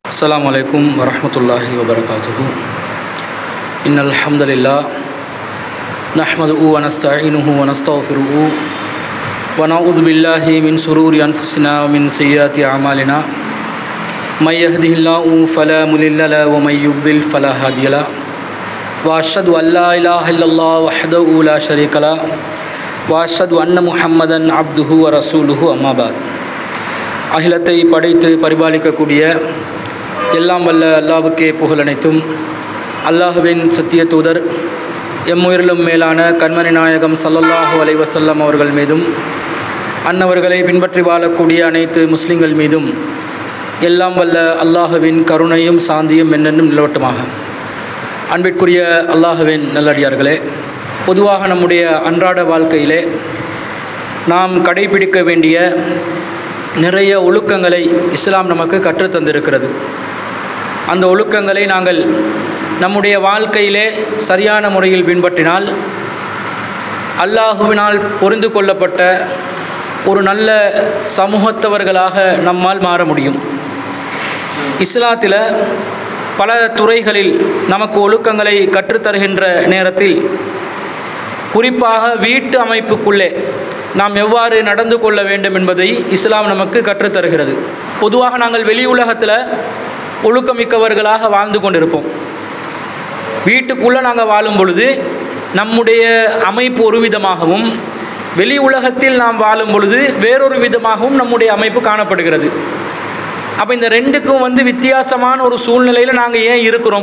السلام عليكم ورحمة الله وبركاته إن الحمد لله نحمده ونستعينه ونستغفره ونعوذ بالله من شرور أنفسنا ومن سيئات أعمالنا من يهده الله فلا مضل له ومن يضلل فلا هادي له وأشهد أن لا إله إلا الله وحده لا شريك له وأشهد أن محمدا عبده ورسوله أما بعد அகிலத்தை படைத்து பரிபாலிக்கக்கூடிய எல்லாம் வல்ல அல்லாவுக்கே புகழ் அனைத்தும் அல்லாஹுவின் சத்திய தூதர் எம்முயிரிலும் மேலான கண்மணி நாயகம் சல்லல்லாஹு அலைஹி வஸல்லம் அவர்கள் மீதும் அன்னவர்களை பின்பற்றி வாழக்கூடிய அனைத்து முஸ்லிம்கள் மீதும் எல்லாம் வல்ல அல்லாஹுவின் கருணையும் சாந்தியும் என்னென்னும் நிலவட்டமாக அன்பிற்குரிய அல்லாஹுவின் நல்லடியார்களே பொதுவாக நம்முடைய அன்றாட வாழ்க்கையிலே நாம் கடைபிடிக்க வேண்டிய நிறைய ஒழுக்கங்களை இஸ்லாம் நமக்கு கற்றுத்தந்திருக்கிறது அந்த ஒழுக்கங்களை நாங்கள் நம்முடைய வாழ்க்கையிலே சரியான முறையில் பின்பற்றினால் அல்லாஹுவினால் பொருந்து கொள்ளப்பட்ட ஒரு நல்ல சமூகத்தவர்களாக நம்மால் மாற முடியும் இஸ்லாத்தில் பல துறைகளில் நமக்கு ஒழுக்கங்களை கற்றுத்தருகின்ற நேரத்தில் குறிப்பாக வீட்டு அமைப்புக்குள்ளே நாம் எவ்வாறு நடந்து கொள்ள வேண்டும் என்பதை இஸ்லாம் நமக்கு கற்றுத்தருகிறது பொதுவாக நாங்கள் வெளி உலகத்தில் ஒழுக்கமிக்கவர்களாக வாழ்ந்து கொண்டிருப்போம் வீட்டுக்குள்ளே நாங்கள் வாழும் பொழுது நம்முடைய அமைப்பு ஒரு விதமாகவும் வெளி உலகத்தில் நாம் வாழும் பொழுது வேறொரு விதமாகவும் நம்முடைய அமைப்பு காணப்படுகிறது அப்போ இந்த ரெண்டுக்கும் வந்து வித்தியாசமான ஒரு சூழ்நிலையில் நாங்கள் ஏன் இருக்கிறோம்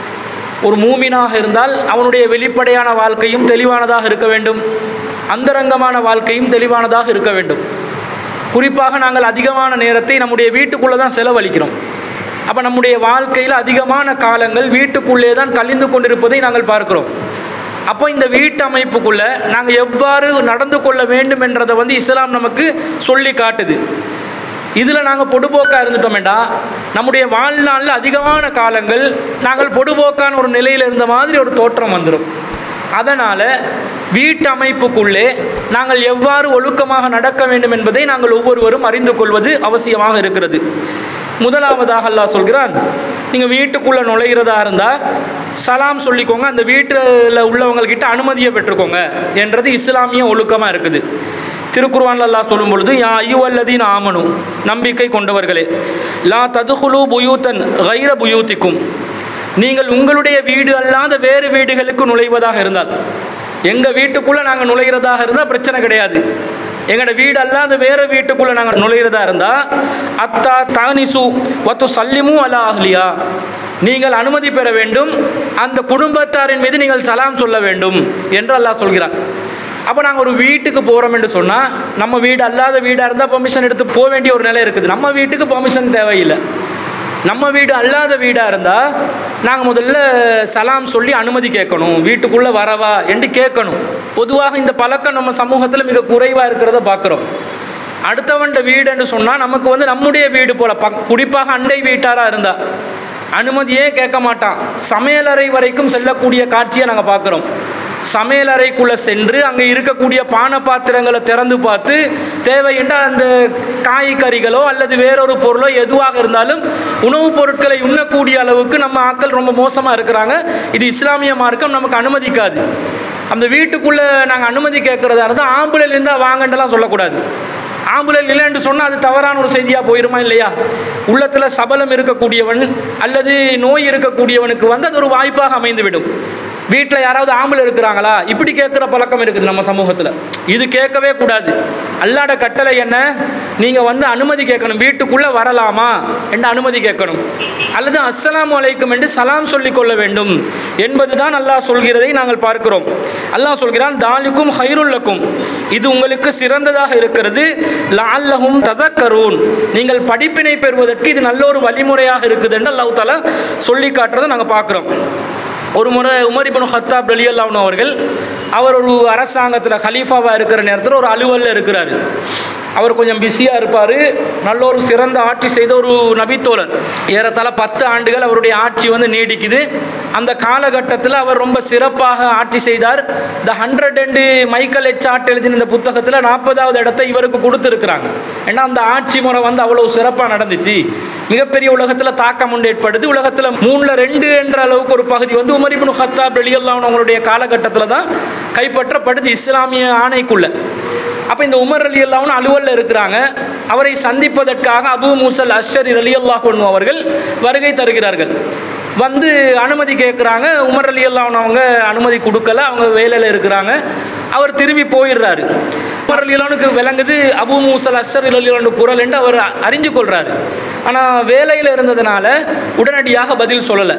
ஒரு மூமினாக இருந்தால் அவனுடைய வெளிப்படையான வாழ்க்கையும் தெளிவானதாக இருக்க வேண்டும் அந்தரங்கமான வாழ்க்கையும் தெளிவானதாக இருக்க வேண்டும் குறிப்பாக நாங்கள் அதிகமான நேரத்தை நம்முடைய வீட்டுக்குள்ளே தான் செலவழிக்கிறோம் அப்போ நம்முடைய வாழ்க்கையில் அதிகமான காலங்கள் வீட்டுக்குள்ளே தான் கழிந்து கொண்டிருப்பதை நாங்கள் பார்க்கிறோம் அப்போ இந்த வீட்டு அமைப்புக்குள்ளே நாங்கள் எவ்வாறு நடந்து கொள்ள வேண்டும் என்றதை வந்து இஸ்லாம் நமக்கு சொல்லி காட்டுது இதில் நாங்கள் பொடுபோக்காக இருந்துட்டோமேண்டா நம்முடைய வாழ்நாளில் அதிகமான காலங்கள் நாங்கள் பொடுபோக்கான ஒரு நிலையில் இருந்த மாதிரி ஒரு தோற்றம் வந்துடும் அதனால் வீட்டு அமைப்புக்குள்ளே நாங்கள் எவ்வாறு ஒழுக்கமாக நடக்க வேண்டும் என்பதை நாங்கள் ஒவ்வொருவரும் அறிந்து கொள்வது அவசியமாக இருக்கிறது முதலாவதாக அல்லாஹ் சொல்கிறான் நீங்கள் வீட்டுக்குள்ளே நுழைகிறதா இருந்தால் சலாம் சொல்லிக்கோங்க அந்த வீட்டில் உள்ளவங்கக்கிட்ட அனுமதியை பெற்றுக்கோங்க என்றது இஸ்லாமிய ஒழுக்கமாக இருக்குது திருக்குர்வான் அல்லாஹ் சொல்லும் பொழுது யா ஐயுவல்லதீன் ஆமனு நம்பிக்கை கொண்டவர்களே லா ததுகுலு புயூத்தன் கைர புயூத்திக்கும் நீங்கள் உங்களுடைய வீடு அல்லாத வேறு வீடுகளுக்கு நுழைவதாக இருந்தால் எங்கள் வீட்டுக்குள்ளே நாங்கள் நுழைகிறதாக இருந்தால் பிரச்சனை கிடையாது எங்களோட வீடு அல்லாத வேறு வீட்டுக்குள்ளே நாங்கள் நுழைகிறதா இருந்தால் அத்தா தானிசு ஒத்து சல்லிமு அலா அஹ்லியா நீங்கள் அனுமதி பெற வேண்டும் அந்த குடும்பத்தாரின் மீது நீங்கள் சலாம் சொல்ல வேண்டும் என்று அல்லாஹ் சொல்கிறான் அப்போ நாங்கள் ஒரு வீட்டுக்கு போகிறோம் என்று சொன்னால் நம்ம வீடு அல்லாத வீடாக இருந்தால் பெர்மிஷன் எடுத்து போக வேண்டிய ஒரு நிலை இருக்குது நம்ம வீட்டுக்கு பெர்மிஷன் தேவையில்லை நம்ம வீடு அல்லாத வீடாக இருந்தால் நாங்கள் முதல்ல சலாம் சொல்லி அனுமதி கேட்கணும் வீட்டுக்குள்ளே வரவா என்று கேட்கணும் பொதுவாக இந்த பழக்கம் நம்ம சமூகத்தில் மிக குறைவாக இருக்கிறத பார்க்குறோம் அடுத்தவன்ட வீடுன்னு சொன்னால் நமக்கு வந்து நம்முடைய வீடு போல் பக் குறிப்பாக அண்டை வீட்டாராக இருந்தால் அனுமதியே கேட்க மாட்டான் சமையலறை வரைக்கும் செல்லக்கூடிய காட்சியை நாங்கள் பார்க்குறோம் சமையலறைக்குள்ளே சென்று அங்கே இருக்கக்கூடிய பான பாத்திரங்களை திறந்து பார்த்து தேவையென்றால் அந்த காய்கறிகளோ அல்லது வேறொரு பொருளோ எதுவாக இருந்தாலும் உணவுப் பொருட்களை உண்ணக்கூடிய அளவுக்கு நம்ம ஆட்கள் ரொம்ப மோசமாக இருக்கிறாங்க இது இஸ்லாமிய மார்க்கம் நமக்கு அனுமதிக்காது அந்த வீட்டுக்குள்ளே நாங்கள் அனுமதி கேட்குறதா இருந்தால் ஆம்புலையில் இருந்தால் வாங்கண்டெல்லாம் சொல்லக்கூடாது ஆம்புலன்ஸ் இல்லைன்னு சொன்னால் அது தவறான ஒரு செய்தியாக போயிருமா இல்லையா உள்ளத்தில் சபலம் இருக்கக்கூடியவன் அல்லது நோய் இருக்கக்கூடியவனுக்கு வந்து அது ஒரு வாய்ப்பாக அமைந்துவிடும் வீட்டில் யாராவது ஆம்பளை இருக்கிறாங்களா இப்படி கேட்குற பழக்கம் இருக்குது நம்ம சமூகத்தில் இது கேட்கவே கூடாது அல்லாட கட்டளை என்ன நீங்கள் வந்து அனுமதி கேட்கணும் வீட்டுக்குள்ளே வரலாமா என்று அனுமதி கேட்கணும் அல்லது அஸ்ஸலாமு அலைக்கும் என்று சலாம் சொல்லிக் கொள்ள வேண்டும் என்பது தான் அல்லாஹ் சொல்கிறதை நாங்கள் பார்க்கிறோம் அல்லாஹ் சொல்கிறான் தாலிக்கும் ஹைருல்லக்கும் இது உங்களுக்கு சிறந்ததாக இருக்கிறது லால்லஹும் ததக்கரூன் நீங்கள் படிப்பினை பெறுவதற்கு இது நல்ல ஒரு வழிமுறையாக இருக்குது என்று அல்லாஹ் தாலா சொல்லி காட்டுறதை நாங்கள் பார்க்குறோம் ஒரு முறை உமரிபன் ஹத்தாப் அலி அல்லாஹ் அவர்கள் அவர் ஒரு அரசாங்கத்தில் ஹலீஃபாவாக இருக்கிற நேரத்தில் ஒரு அலுவலில் இருக்கிறாரு அவர் கொஞ்சம் பிஸியாக இருப்பார் நல்ல ஒரு சிறந்த ஆட்சி செய்த ஒரு நபித்தோழர் ஏறத்தாழ பத்து ஆண்டுகள் அவருடைய ஆட்சி வந்து நீடிக்குது அந்த காலகட்டத்தில் அவர் ரொம்ப சிறப்பாக ஆட்சி செய்தார் the hundred and Michael H Hart எழுதின இந்த புத்தகத்தில் நாற்பதாவது இடத்தை இவருக்கு கொடுத்துருக்குறாங்க ஏன்னா அந்த ஆட்சி முறை வந்து அவ்வளோ சிறப்பாக நடந்துச்சு மிகப்பெரிய உலகத்தில் தாக்கம் உண்டு ஏற்படுது உலகத்தில் மூணில் ரெண்டு என்ற அளவுக்கு ஒரு பகுதி வந்து உமர் இப்னு ஹத்தாப் வெளியெல்லாம் அவங்களுடைய காலகட்டத்தில் தான் கைப்பற்றப்படுது இஸ்லாமிய ஆணைக்குள்ள அப்போ இந்த உமர் அலி அல்லாஹ்னு அலுவலில் இருக்கிறாங்க அவரை சந்திப்பதற்காக அபு மூசல் அஷரி அலி அல்லாஹ் அவர்கள் வருகை தருகிறார்கள் வந்து அனுமதி கேட்குறாங்க உமர் அலி அல்லாஹ் அவங்க அனுமதி கொடுக்கல அவங்க வேலையில் இருக்கிறாங்க அவர் திரும்பி போயிடுறாரு உமர் அலி அல்லானுக்கு விளங்குது அபு மூசல் அஷர் அலி அல்லாஹ் குரல் என்று அவர் அறிஞ்சு கொள்றாரு ஆனால் வேலையில் இருந்ததுனால உடனடியாக பதில் சொல்லலை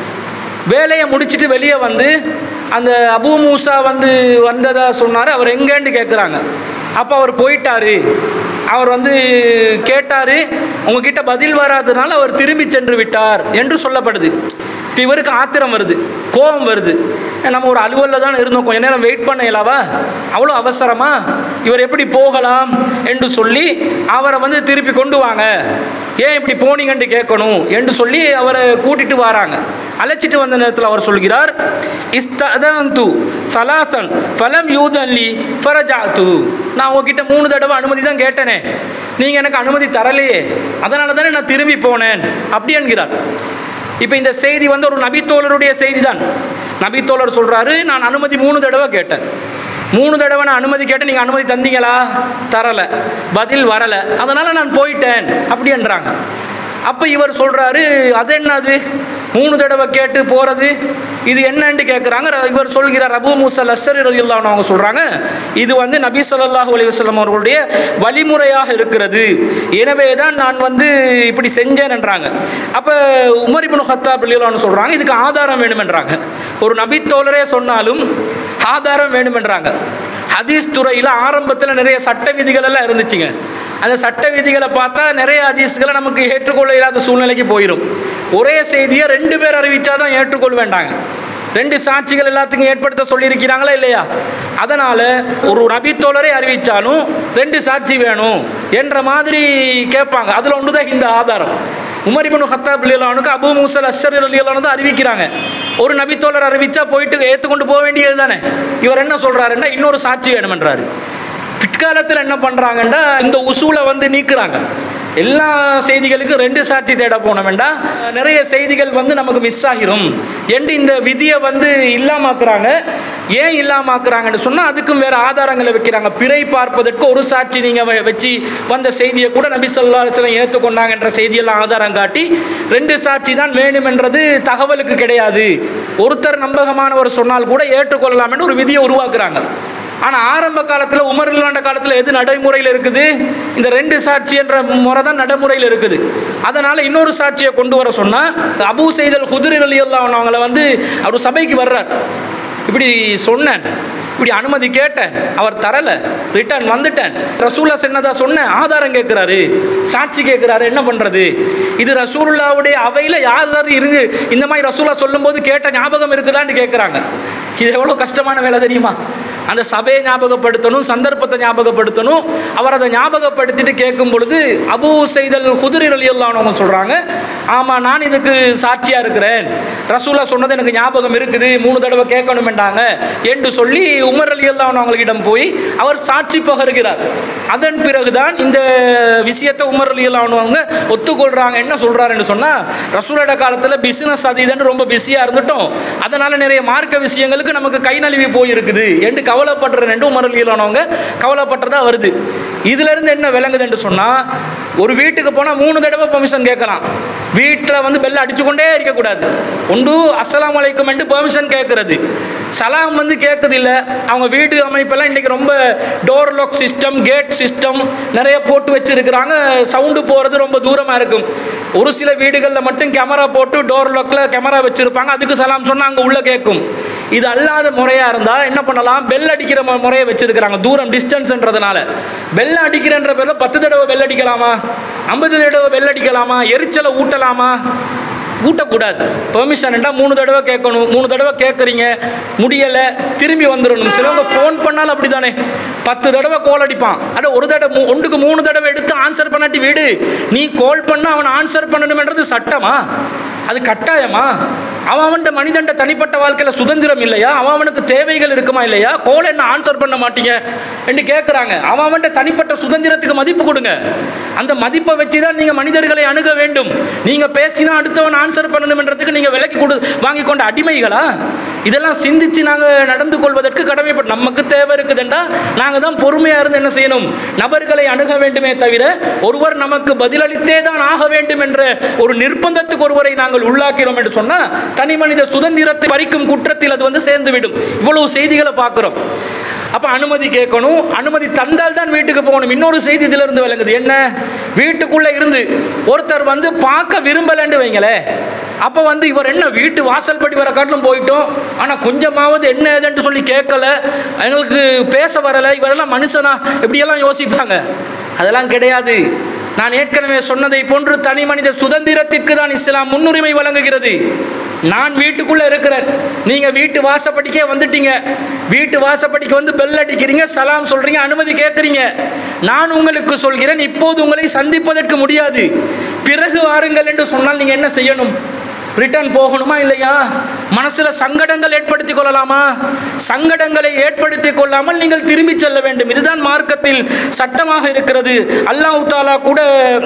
வேலையை முடிச்சிட்டு வெளியே வந்து அந்த அபு மூசா வந்து வந்ததா சொன்னார் அவர் எங்கேன்னு கேட்குறாங்க அப்போ அவர் போயிட்டாரு அவர் வந்து கேட்டார் உங்ககிட்ட பதில் வராதனால அவர் திரும்பி சென்று விட்டார் என்று சொல்லப்படுது இப்போ இவருக்கு ஆத்திரம் வருது கோபம் வருது நம்ம ஒரு அலுவலில் தான் இருந்தோம் கொஞ்ச நேரம் வெயிட் பண்ண இயலாவா அவ்வளோ அவசரமா இவர் எப்படி போகலாம் என்று சொல்லி அவரை வந்து திருப்பி கொண்டு வாங்க ஏன் இப்படி போனீங்கன்னு கேட்கணும் என்று சொல்லி அவரை கூட்டிட்டு வராங்க அழைச்சிட்டு வந்த நேரத்தில் அவர் சொல்கிறார் இஸ்ததந்து சலாசன் ஃபலம் யூதன்லி ஃபரஜாத்து நான் உங்ககிட்ட மூணு தடவை அனுமதி தான் கேட்டேனே நீங்கள் எனக்கு அனுமதி தரலையே அதனால தானே நான் திரும்பி போனேன் அப்படி என்கிறார் இப்போ இந்த செய்தி வந்து ஒரு நபித்தோழருடைய செய்தி தான் நபித்தோழர் சொல்கிறாரு நான் அனுமதி மூணு தடவை கேட்டேன் மூணு தடவை நான் அனுமதி கேட்டேன் நீங்கள் அனுமதி தந்தீங்களா தரலை பதில் வரலை அதனால் நான் போயிட்டேன் அப்படின்றாங்க அப்போ இவர் சொல்கிறாரு அது என்னது மூணு தடவை கேட்டு போகிறது இது என்னன்னு கேட்குறாங்க இவர் சொல்கிறார் அபு மூசல் அஸ்ஸர் ரலியல்லாஹு அவங்க சொல்கிறாங்க இது வந்து நபி ஸல்லல்லாஹு அலைஹி வஸல்லம் அவர்களுடைய வழிமுறையாக இருக்கிறது எனவே தான் நான் வந்து இப்படி செஞ்சேன் என்றாங்க அப்போ உமர் இப்னு ஹத்தாப் ரலியல்லாஹு சொல்கிறாங்க இதுக்கு ஆதாரம் வேணுமென்றாங்க ஒரு நபித்தோழரே சொன்னாலும் ஆதாரம் வேணுமென்றாங்க ஹதீஸ் துறையில் ஆரம்பத்தில் நிறைய சட்ட விதிகள் எல்லாம் இருந்துச்சுங்க அந்த சட்ட விதிகளை பார்த்தா நிறைய ஹதீஸ்களை நமக்கு ஏற்றுக்கொள்ள இல்லாத சூழ்நிலைக்கு போயிடும் ஒரே செய்தியை ரெண்டு பேர் அறிவிச்சா தான் ஏற்றுக்கொள்ள வேண்டாங்க ரெண்டு சாட்சிகள் எல்லாத்துக்கும் ஏற்படுத்த சொல்லியிருக்கிறாங்களா இல்லையா அதனால் ஒரு நபித்தோழரை அறிவித்தாலும் ரெண்டு சாட்சி வேணும் என்ற மாதிரி கேட்பாங்க அதில் ஒன்று தான் இந்த ஆதாரம் உமர் இப்னு ஹத்தாப் அலியலானுக்கு அபு மூசல் அஷர் அலியலானு தான் அறிவிக்கிறாங்க ஒரு நபித்தோழர் அறிவிச்சா போயிட்டு ஏற்றுக்கொண்டு போக வேண்டியது தானே இவர் என்ன சொல்கிறாருன்னா இன்னொரு சாட்சி வேணுமென்றாரு பிற்காலத்தில் என்ன பண்ணுறாங்கன்னா இந்த உசூலை வந்து நீக்குறாங்க எல்லா செய்திகளுக்கும் ரெண்டு சாட்சி தேட போன வேண்டாம் நிறைய செய்திகள் வந்து நமக்கு மிஸ் ஆகிரும் என்று இந்த விதியை வந்து இல்லாமாக்குறாங்க ஏன் இல்லாமாக்குறாங்கன்னு சொன்னால் அதுக்கும் வேறு ஆதாரங்களை வைக்கிறாங்க பிறை பார்ப்பதற்கு ஒரு சாட்சி நீங்கள் வச்சு வந்த செய்தியை கூட நபி சொல்லா சிலம் ஏற்றுக்கொண்டாங்கன்ற செய்தியெல்லாம் ஆதாரம் காட்டி ரெண்டு சாட்சி தான் வேணுமென்றது தகவலுக்கு கிடையாது ஒருத்தர் நம்பகமானவர் சொன்னால் கூட ஏற்றுக்கொள்ளலாம் என்று ஒரு விதியை உருவாக்குறாங்க ஆனால் ஆரம்ப காலத்தில் உமர் இல்லாண்ட காலத்தில் எது நடைமுறையில் இருக்குது இந்த ரெண்டு சாட்சி என்ற முறை தான் நடைமுறையில் இருக்குது அதனால் இன்னொரு சாட்சியை கொண்டு வர சொன்னால் அபு செய்தல் குதிரை அலியல்லாம் அவங்கள வந்து அவர் சபைக்கு வர்றார் இப்படி சொன்னேன் இப்படி அனுமதி கேட்டேன் அவர் தரலை ரிட்டர்ன் வந்துட்டேன் ரசூல்லா சொன்னதா சொன்னேன் ஆதாரம் கேட்குறாரு சாட்சி கேட்குறாரு என்ன பண்ணுறது இது ரசூலுல்லாவுடைய அவையில் யார் இருந்து இந்த மாதிரி ரசூல்லா சொல்லும்போது கேட்ட ஞாபகம் இருக்குதான்னு கேட்குறாங்க இது எவ்வளோ கஷ்டமான வேலை தெரியுமா அந்த சபையை ஞாபகப்படுத்தணும் சந்தர்ப்பத்தை ஞாபகப்படுத்தணும் அவர் அதை ஞாபகப்படுத்திட்டு கேட்கும் பொழுது அபு செய்தல் குதிரை அலியல்லான்னு சொல்கிறாங்க ஆமாம் நான் இதுக்கு சாட்சியாக இருக்கிறேன் ரசூலா சொன்னது எனக்கு ஞாபகம் இருக்குது மூணு தடவை கேட்கணுமெண்டாங்க என்று சொல்லி உமர் அலி அவங்களிடம் போய் அவர் சாட்சி பகருகிறார் அதன் பிறகுதான் இந்த விஷயத்தை உமர் அலி அவங்க ஒத்துக்கொள்கிறாங்க என்ன சொல்கிறாருன்னு சொன்னால் ரசூலோட காலத்தில் பிஸ்னஸ் அது இதுன்னு ரொம்ப பிஸியாக இருந்துட்டோம் அதனால் நிறைய மார்க்க விஷயங்களுக்கு நமக்கு கை நழுவி போயிருக்குது என்று கவலைப்படுறேன் என்று உமர் அலி அவங்க கவலைப்பட்டதா வருது இதிலிருந்து என்ன விளங்குதுன்னு சொன்னால் ஒரு வீட்டுக்கு போனால் மூணு தடவை பெர்மிஷன் கேட்கலாம் வீட்டில் வந்து பெல் அடிச்சு கொண்டே இருக்கக்கூடாது ஒன்று அஸ்ஸலாமு அலைக்கும் என்று பெர்மிஷன் கேட்கறது சலாம் வந்து கேட்குது இல்லை அவங்க வீடு அமைப்பெல்லாம் இன்றைக்கி ரொம்ப door lock system gate system நிறைய போட்டு வச்சுருக்கிறாங்க சவுண்டு போகிறது ரொம்ப தூரமாக இருக்கும் ஒரு சில வீடுகளில் மட்டும் கேமரா போட்டு டோர் லாக்கில் கேமரா வச்சுருப்பாங்க அதுக்கு சலாம் சொன்னால் அங்கே உள்ளே கேட்கும் இது அல்லாத முறையாக இருந்தால் என்ன பண்ணலாம் பெல் அடிக்கிற மு- முறையை வச்சுருக்கிறாங்க தூரம் டிஸ்டன்ஸ்ன்றதுனால பெல் அடிக்கிறன்ற பேரில் பத்து தடவை பெல் அடிக்கலாமா ஐம்பது தடவை பெல் அடிக்கலாமா எரிச்சலை ஊட்டலாமா கூட்டக்கூடாது பெர்மிஷன்டா மூணு தடவை கேட்கணும் மூணு தடவை கேட்குறீங்க முடியலை திரும்பி வந்துடணும் சிலவங்க ஃபோன் பண்ணாலும் அப்படி தானே பத்து தடவை கோல் அடிப்பான் அட ஒரு தடவை மூ- ஒன்றுக்கு மூணு தடவை எடுத்து ஆன்சர் பண்ணாட்டி வீடு நீ கால் பண்ண அவன் ஆன்சர் பண்ணணுமென்றது சட்டமா அது கட்டாயமா அவன் அவன்கிட்ட மனிதன்ட தனிப்பட்ட வாழ்க்கையில் சுதந்திரம் இல்லையா அவன் அவனுக்கு தேவைகள் இருக்குமா இல்லையா கோல் என்ன ஆன்சர் பண்ண மாட்டீங்க என்று கேட்குறாங்க அவன் அவன்கிட்ட தனிப்பட்ட சுதந்திரத்துக்கு மதிப்பு கொடுங்க அந்த மதிப்பை வச்சு தான் நீங்கள் மனிதர்களை அணுக வேண்டும் நீங்கள் பேசினா அடுத்தவன் ஆன்சர் பண்ணணுன்றதுக்கு நீங்கள் விலக்கி கொடு வாங்கி கொண்ட அடிமைகளா இதெல்லாம் சிந்திச்சு நாங்கள் நடந்து கொள்வதற்கு கடமைப்பட்டு நமக்கு தேவை இருக்குதுண்டா நாங்கள் தான் பொறுமையாக இருந்து என்ன செய்யணும் நபர்களை அணுக வேண்டுமே தவிர ஒருவர் நமக்கு பதிலளித்தே தான் ஆக வேண்டும் என்ற ஒரு நிர்பந்தத்துக்கு ஒருவரை நாங்கள் உள்ளாக்கிறோம் என்று சொன்னால் தனி மனித சுதந்திரத்தை பறிக்கும் குற்றத்தில் அது வந்து சேர்ந்துவிடும் இவ்வளவு செய்திகளை பார்க்குறோம் அப்போ அனுமதி கேட்கணும் அனுமதி தந்தால் தான் வீட்டுக்கு போகணும் இன்னொரு செய்தி இதில் இருந்து விளங்குது என்ன வீட்டுக்குள்ளே இருந்து ஒருத்தர் வந்து பார்க்க விரும்பலன்னு வைங்களேன் அப்போ வந்து இவர் என்ன வீட்டு வாசல் படி வர காட்டிலும் போயிட்டோம் ஆனால் கொஞ்சமாவது என்ன ஏதுன்ட்டு சொல்லி கேட்கல எங்களுக்கு பேச வரலை இவரெல்லாம் மனுஷனா இப்படியெல்லாம் யோசிப்பாங்க அதெல்லாம் கிடையாது நான் ஏற்கனவே சொன்னதை போன்று தனி மனித சுதந்திரத்திற்கு தான் இஸ்லாம் முன்னுரிமை வழங்குகிறது நான் வீட்டுக்குள்ளே இருக்கிறேன் நீங்கள் வீட்டு வாசப்படிக்கே வந்துட்டீங்க வீட்டு வாசப்படிக்கு வந்து பெல் அடிக்கிறீங்க சலாம் சொல்கிறீங்க அனுமதி கேட்குறீங்க நான் உங்களுக்கு சொல்கிறேன் இப்போது உங்களை சந்திப்பதற்கு முடியாது பிறகு வாருங்கள் என்று சொன்னால் நீங்கள் என்ன செய்யணும் ரிட்டர்ன் போகணுமா இல்லையா மனசில் சங்கடங்கள் ஏற்படுத்திக் கொள்ளலாமா சங்கடங்களை ஏற்படுத்திக் கொள்ளாமல் நீங்கள் திரும்பி செல்ல வேண்டும் இதுதான் மார்க்கத்தில் சட்டமாக இருக்கிறது அல்லாஹ் தாலா கூட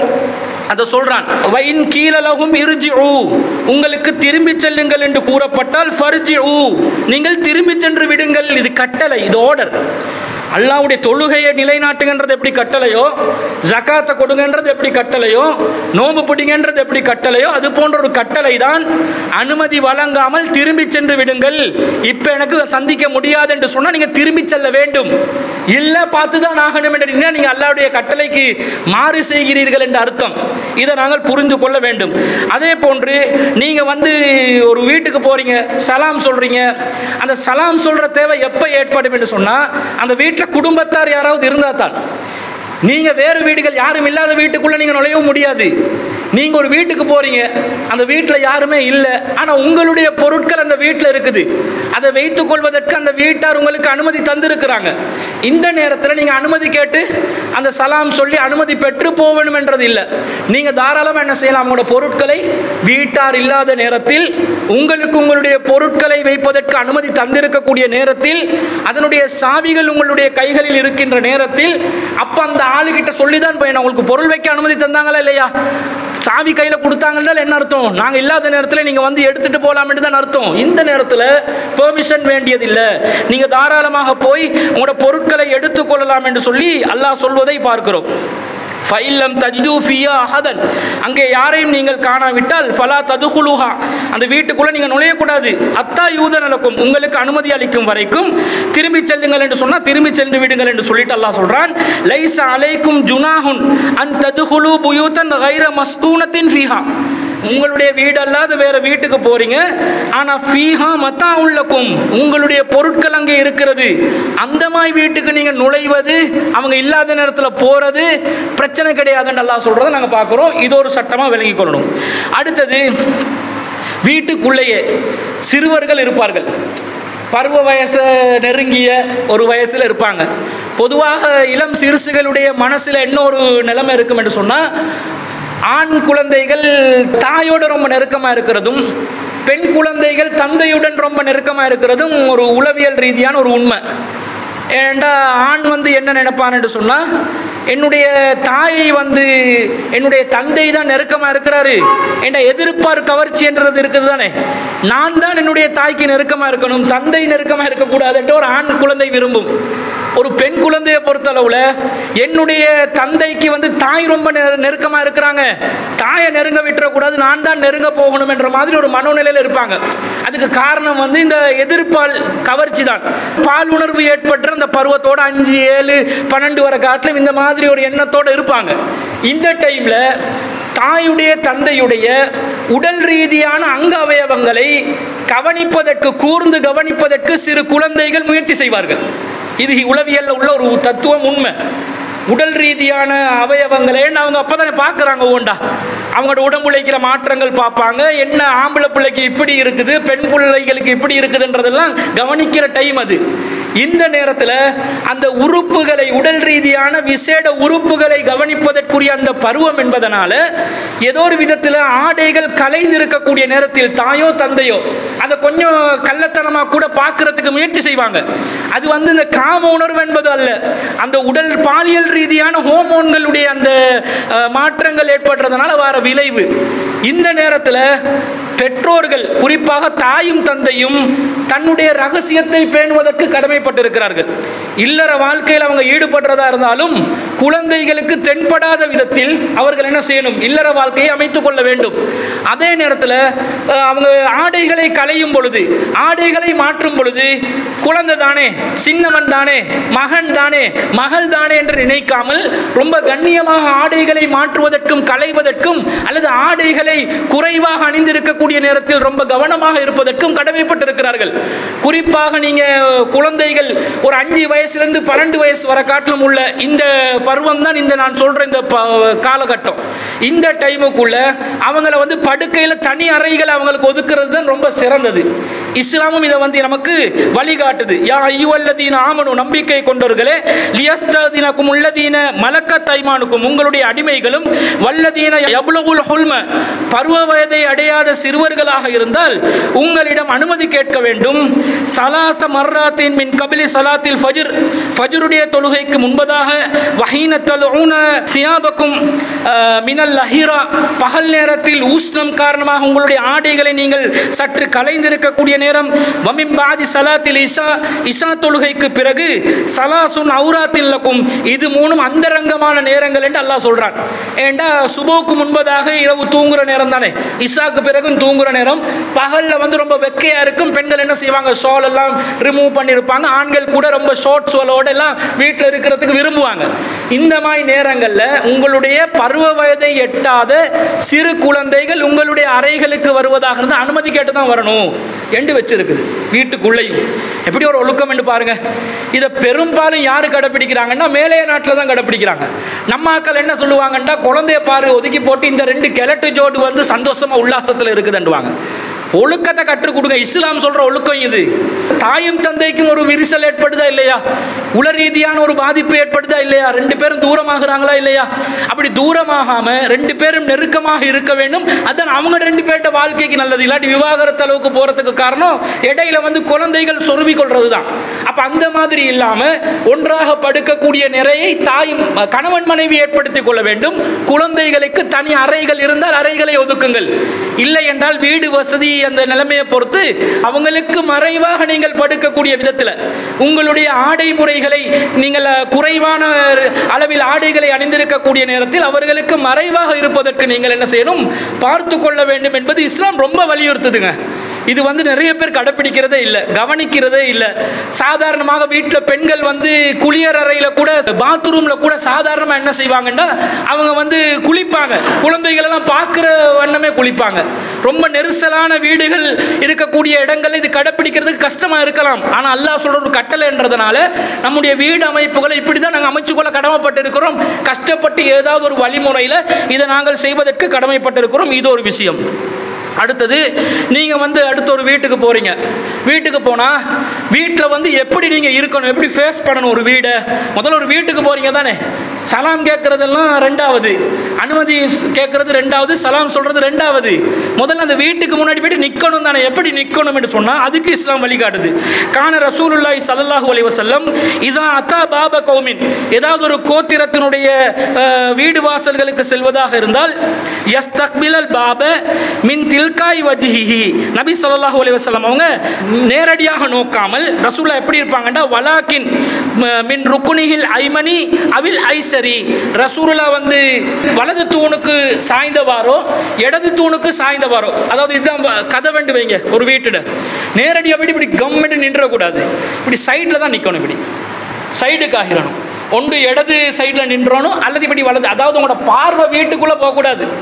அதை சொல்றான் வைன் கீழலகும் இருஜி உங்களுக்கு திரும்பி செல்லுங்கள் என்று கூறப்பட்டால் ஃபர்ஜி நீங்கள் திரும்பி சென்று விடுங்கள் இது கட்டளை இது ஆர்டர் அல்லாவுடைய தொழுகையை நிலைநாட்டுங்கன்றது எப்படி கட்டளையோ ஜகாத்தை கொடுங்கன்றது எப்படி கட்டளையோ நோம்பு பிடிங்கன்றது எப்படி கட்டளையோ அது போன்ற ஒரு கட்டளை தான் அனுமதி வழங்காமல் திரும்பி சென்று விடுங்கள் இப்போ எனக்கு சந்திக்க முடியாது என்று சொன்னால் நீங்கள் திரும்பி செல்ல வேண்டும் இல்லை பார்த்து தான் ஆகணும் என்று நீங்கள் அல்லாவுடைய கட்டளைக்கு மாறு செய்கிறீர்கள் என்ற அர்த்தம் இதை நாங்கள் புரிந்து கொள்ள வேண்டும் அதே போன்று நீங்கள் வந்து ஒரு வீட்டுக்கு போகிறீங்க சலாம் சொல்கிறீங்க அந்த சலாம் சொல்கிற தேவை எப்போ ஏற்படும் என்று சொன்னால் அந்த வீட்டில் குடும்பத்தார் யாராவது இருந்தால் தான் நீங்கள் வேறு வீடுகள் யாரும் இல்லாத வீட்டுக்குள்ளே நீங்கள் நுழையவும் முடியாது நீங்கள் ஒரு வீட்டுக்கு போகிறீங்க அந்த வீட்டில் யாருமே இல்லை ஆனால் உங்களுடைய பொருட்கள் அந்த வீட்டில் இருக்குது அதை வைத்துக் கொள்வதற்கு அந்த வீட்டார் உங்களுக்கு அனுமதி தந்திருக்கிறாங்க இந்த நேரத்தில் நீங்கள் அனுமதி கேட்டு அந்த சலாம் சொல்லி அனுமதி பெற்று போகணும் என்றது இல்லை நீங்கள் தாராளமாக என்ன செய்யலாம் உங்களோட பொருட்களை வீட்டார் இல்லாத நேரத்தில் உங்களுக்கு உங்களுடைய பொருட்களை வைப்பதற்கு அனுமதி தந்திருக்கக்கூடிய நேரத்தில் அதனுடைய சாவிகள் உங்களுடைய கைகளில் இருக்கின்ற நேரத்தில் அப்போ அந்த ஆளுகிட்ட சொல்லி தான் போய் உங்களுக்கு பொருள் வைக்க அனுமதி தந்தாங்களா இல்லையா சாவி கையில் கொடுத்தாங்கன்னா என்ன அர்த்தம் நாங்கள் இல்லாத நேரத்தில் நீங்கள் வந்து எடுத்துகிட்டு போகலாம்னு தான் அர்த்தம் இந்த நேரத்தில் பெர்மிஷன் வேண்டியதில்லை நீங்கள் தாராளமாக போய் உங்களோட பொருட்களை எடுத்துக்கொள்ளலாம் என்று சொல்லி அல்லாஹ் சொல்வதை பார்க்கிறோம் ஃபைல்லம் தஜிது ஃபியா அஹதன் அங்கே யாரையும் நீங்கள் காணாவிட்டால் ஃபலா ததுகுலுஹா அந்த வீட்டுக்குள்ளே நீங்கள் நுழையக்கூடாது அத்தா யூத நலக்கும் உங்களுக்கு அனுமதி அளிக்கும் வரைக்கும் திரும்பி செல்லுங்கள் என்று சொன்னால் திரும்பி சென்று விடுங்கள் என்று சொல்லிட்டு அல்லாஹ் சொல்கிறான் லைச அலைக்கும் ஜுனாஹுன் அன் ததுகுலு புயூத்தன் கைர மஸ்கூனத்தின் ஃபீஹா உங்களுடைய வீடு அல்லாத வேற வீட்டுக்கு போறீங்க ஆனா ஃபீஹா மத்தா உள்ளக்கும் உங்களுடைய பொருட்கள் அங்கே இருக்கிறது அந்த மாதிரி வீட்டுக்கு நீங்க நுழைவது அவங்க இல்லாத நேரத்தில் போறது பிரச்சனை கிடையாதுன்னு நல்லா சொல்றதை நாங்க பார்க்குறோம் இது ஒரு சட்டமா விளங்கிக் கொள்ளணும் அடுத்தது வீட்டுக்குள்ளேயே சிறுவர்கள் இருப்பார்கள் பருவ வயசை நெருங்கிய ஒரு வயசில் இருப்பாங்க பொதுவாக இளம் சிறுசுகளுடைய மனசில் என்ன ஒரு நிலைமை இருக்கும் என்று சொன்னால் ஆண் குழந்தைகள் தாயோடு ரொம்ப நெருக்கமாக இருக்கிறதும் பெண் குழந்தைகள் தந்தையுடன் ரொம்ப நெருக்கமாக இருக்கிறதும் ஒரு உளவியல் ரீதியான ஒரு உண்மை ஏண்டா ஆண் வந்து என்ன நினைப்பான் என்று சொன்னால் என்னுடைய தாயை வந்து என்னுடைய தந்தை தான் நெருக்கமாக இருக்கிறாரு என்ற எதிர்ப்பார் கவர்ச்சி என்றது இருக்குது தானே நான் தான் என்னுடைய தாய்க்கு நெருக்கமாக இருக்கணும் தந்தை நெருக்கமாக இருக்கக்கூடாது என்று ஒரு ஆண் குழந்தை விரும்பும் ஒரு பெண் குழந்தையை பொறுத்தளவில் என்னுடைய தந்தைக்கு வந்து தாய் ரொம்ப நெரு நெருக்கமாக இருக்கிறாங்க தாயை நெருங்க விட்டுறக்கூடாது நான் தான் நெருங்க போகணும் என்ற மாதிரி ஒரு மனோநிலையில் இருப்பாங்க அதுக்கு காரணம் வந்து இந்த எதிர்ப்பால் கவர்ச்சி தான் பால் உணர்வு ஏற்பட்ட அந்த பருவத்தோட அஞ்சு ஏழு பன்னெண்டு வரை காட்டிலும் இந்த மாதிரி ஒரு எண்ணத்தோடு இருப்பாங்க இந்த டைமில் தாயுடைய தந்தையுடைய உடல் ரீதியான அங்க அவயவங்களை கவனிப்பதற்கு கூர்ந்து கவனிப்பதற்கு சிறு குழந்தைகள் முயற்சி செய்வார்கள் இது உளவியல்ல உள்ள ஒரு தத்துவம் உண்மை உடல் ரீதியான அவயவங்களை அவங்க அப்போ தானே பார்க்குறாங்க ஓண்டா அவங்களோட உடம்புழைக்கிற மாற்றங்கள் பார்ப்பாங்க என்ன ஆம்பளை பிள்ளைக்கு இப்படி இருக்குது பெண் பிள்ளைகளுக்கு இப்படி இருக்குதுன்றதெல்லாம் கவனிக்கிற டைம் அது இந்த நேரத்தில் அந்த உறுப்புகளை உடல் ரீதியான விசேட உறுப்புகளை கவனிப்பதற்குரிய அந்த பருவம் என்பதனால ஏதோ ஒரு விதத்தில் ஆடைகள் கலைந்து இருக்கக்கூடிய நேரத்தில் தாயோ தந்தையோ அதை கொஞ்சம் கள்ளத்தனமாக கூட பார்க்கறதுக்கு முயற்சி செய்வாங்க அது வந்து இந்த காம உணர்வு என்பது அல்ல அந்த உடல் பாலியல் ரீதியான ஹோமோன்களுடைய அந்த அஹ், மாற்றங்கள் ஏற்படுறதுனால வர விளைவு இந்த நேரத்தில் பெற்றோர்கள் குறிப்பாக தாயும் தந்தையும் தன்னுடைய ரகசியத்தை பேணுவதற்கு கடமைப்பட்டிருக்கிறார்கள் இல்லற வாழ்க்கையில் அவங்க ஈடுபடுறதா இருந்தாலும் குழந்தைகளுக்கு தென்படாத விதத்தில் அவர்கள் என்ன செய்யணும் இல்லற வாழ்க்கையை அமைத்துக் கொள்ள வேண்டும் அதே நேரத்தில் அஹ், அவங்க ஆடைகளை களையும் பொழுது ஆடைகளை மாற்றும் பொழுது குழந்தை தானே சின்னவன் தானே மகன் தானே மகள் தானே என்று நினைக்காமல் ரொம்ப கண்ணியமாக ஆடைகளை மாற்றுவதற்கும் களைவதற்கும் அல்லது ஆடைகளை குறைவாக அணிந்திருக்கக்கூடிய நேரத்தில் ரொம்ப கவனமாக இருப்பதற்கும் கடமைப்பட்டிருக்கிறார்கள் குறிப்பாக நீங்க குழந்தைகள் ஒரு அஞ்சு வயசுலேருந்து பன்னெண்டு வயசு வர காட்டிலும் உள்ள இந்த பருவம் தான் இந்த நான் சொல்ற இந்த ப- காலகட்டம் இந்த டைமுக்குள்ள அவங்கள வந்து படுக்கையில் தனி அறைகள் அவங்களுக்கு ஒதுக்குறது தான் ரொம்ப சிறந்தது இஸ்லாமும் இதை வந்து நமக்கு வழிகாட்டுது யா ஐயுவல்லதீன ஆமனு நம்பிக்கை கொண்டவர்களே லியஸ்ததீனக்கும் உள்ளதீன மலக்க தைமானுக்கும் உங்களுடைய அடிமைகளும் வல்லதீன யப்லுகுல் ஹுல்ம பருவ வயதை அடையாத சிறுவர்களாக இருந்தால் உங்களிடம் அனுமதி கேட்க வேண்டும் சலாத்த மர்ராத்தின் மின் கபிலி சலாத்தில் ஃபஜ்ர் ஃபஜ்ருடைய தொழுகைக்கு முன்பதாக வஹீனத்தல் ஊன சியாபக்கும் அஹ், மினல் லஹீரா பகல் நேரத்தில் ஊஷ்ணம் காரணமாக உங்களுடைய ஆடைகளை நீங்கள் சற்று கலைந்திருக்கக்கூடிய நேரம் வமிம் பாதி சலாத்தில் இஷா இஷா தொழுகைக்கு பிறகு சலாசுன் அவுராத்தில் லக்கும் இது மூணும் அந்தரங்கமான நேரங்கள் என்று அல்லாஹ் சொல்றான் ஏண்டா சுபோக்கு முன்பதாக இரவு தூங்குற நேரம் தானே இஷாக்கு பிறகும் தூங்குற நேரம் பகல்ல வந்து ரொம்ப வெக்கையா இருக்கும் பெண்கள் என்ன செய்வாங்க ஷால் எல்லாம் ரிமூவ் பண்ணியிருப்பாங்க ஆண்கள் கூட ரொம்ப ஷார்ட் ஷோலோட எல்லாம் வீட்டில் இருக்கிறதுக்கு விரும்புவாங்க இந்த மாதிரி நேரங்களில் உங்களுடைய பருவ வயதை எட்டாத சிறு குழந்தைகள் உங்களுடைய அறைகளுக்கு வருவதாக இருந்தால் அனுமதி கேட்டு தான் வரணும் என்று வச்சிருக்குது வீட்டுக்குள்ளேயும் எப்படி ஒரு ஒழுக்கம் என்று பாருங்க இதை பெரும்பாலும் யார் கடைப்பிடிக்கிறாங்கன்னா மேலே நாட்டில் தான் கடைப்பிடிக்கிறாங்க நம்ம ஆக்கள் என்ன சொல்லுவாங்கன்னா குழந்தைய பாரு ஒதுக்கி போட்டு இந்த ரெண்டு கிழட்டு ஜோடு வந்து சந்தோஷமா உல்லாசத்தில் இருக்குதுன்னுவாங்க ஒழுக்கத்தை கற்றுக் கொடுங்க இஸ்லாம் சொல்ற ஒழுக்கம் இது தாயும் தந்தைக்கும் ஒரு விரிசல் ஏற்படுதா இல்லையா உள ரீதியான ஒரு பாதிப்பு ஏற்படுதா இல்லையா ரெண்டு பேரும் தூரமாகறாங்களா இல்லையா அப்படி தூரமாகாம ரெண்டு பேரும் நெருக்கமாக இருக்க வேண்டும் அதான் அவங்க ரெண்டு பேர்ட்ட வாழ்க்கைக்கு நல்லது இல்லாட்டி விவாகரத்து அளவுக்கு போறதுக்கு காரணம் இடையில வந்து குழந்தைகள் சொருவி கொள்றது தான் அப்ப அந்த மாதிரி இல்லாம ஒன்றாக படுக்கக்கூடிய நிறையை தாயும் கணவன் மனைவி ஏற்படுத்திக் கொள்ள வேண்டும் குழந்தைகளுக்கு தனி அறைகள் இருந்தால் அறைகளை ஒதுக்குங்கள் இல்லை என்றால் வீடு வசதி அந்த நிலைமையை பொறுத்து அவங்களுக்கு மறைவாக நீங்கள் படுக்கக்கூடிய விதத்தில் உங்களுடைய ஆடை முறைகளை நீங்கள் அஹ், குறைவான அளவில் ஆடைகளை அணிந்திருக்கக்கூடிய நேரத்தில் அவர்களுக்கு மறைவாக இருப்பதற்கு நீங்கள் என்ன செய்யணும் பார்த்து கொள்ள வேண்டும் என்பது இஸ்லாம் ரொம்ப வலியுறுத்துதுங்க இது வந்து நிறைய பேர் கடைப்பிடிக்கிறதே இல்லை கவனிக்கிறதே இல்லை சாதாரணமாக வீட்டில் பெண்கள் வந்து குளியர் அறையில் கூட பாத்ரூமில் கூட சாதாரணமாக என்ன செய்வாங்கன்னா அவங்க வந்து குளிப்பாங்க குழந்தைகள் எல்லாம் பார்க்குற வண்ணமே குளிப்பாங்க ரொம்ப நெரிசலான வீடுகள் இருக்கக்கூடிய இடங்கள் இது கடைப்பிடிக்கிறதுக்கு கஷ்டமாக இருக்கலாம் ஆனால் அல்லாஹ் சொல்ற ஒரு கட்டளைன்றதுனால நம்முடைய வீடு அமைப்புகளை இப்படி தான் நாங்கள் அமைச்சுக்கொள்ள கடமைப்பட்டு இருக்கிறோம் கஷ்டப்பட்டு ஏதாவது ஒரு வழிமுறையில் இதை நாங்கள் செய்வதற்கு கடமைப்பட்டிருக்கிறோம் இது ஒரு விஷயம் அடுத்தது நீங்கள் வந்து அடுத்த ஒரு வீட்டுக்கு போகிறீங்க வீட்டுக்கு போனால் வீட்டில் வந்து எப்படி நீங்கள் இருக்கணும் எப்படி ஃபேஸ் பண்ணணும் ஒரு வீடை முதல்ல ஒரு வீட்டுக்கு போகிறீங்க தானே சலாம் கேட்குறதெல்லாம் ரெண்டாவது அனுமதி கேட்குறது ரெண்டாவது சலாம் சொல்கிறது ரெண்டாவது முதல்ல அந்த வீட்டுக்கு முன்னாடி போயிட்டு நிற்கணும் தானே எப்படி நிற்கணும் என்று சொன்னால் அதுக்கு இஸ்லாம் வழிகாட்டுது கான ரசூலுல்லாஹி ஸல்லல்லாஹு அலைஹி வஸல்லம் இதா அத்தா பாப கௌமின் ஏதாவது ஒரு கோத்திரத்தினுடைய அஹ், வீடு வாசல்களுக்கு செல்வதாக இருந்தால் யஸ்தக்பிலல் பாப மின் தில்காய் வஜ்ஹிஹி நபி ஸல்லல்லாஹு அலைஹி வஸல்லம் அவங்க நேரடியாக நோக்காமல் ரசூலா எப்படி இருப்பாங்கன்னா வலாக்கின் ம- மின் ருக்குனிஹில் ஐமனி அவில் ஐசரி ரசூலுல்லா வந்து வலது தூணுக்கு சாய்ந்தவாரோ இடது தூணுக்கு சாய்ந்தவாரோ அதாவது இதுதான் வ- கதை வேண்டு வைங்க ஒரு வீட்டுட நேரடியாக போயிட்டு இப்படி கம்மெண்ட் நின்றக்கூடாது இப்படி சைடில் தான் நிற்கணும் இப்படி சைடுக்கு ஆகிரணும் ஒன்று இடது சைடில் நின்றணும் அல்லது இப்படி வலது அதாவது உங்களோட பார்வை வீட்டுக்குள்ளே போகக்கூடாது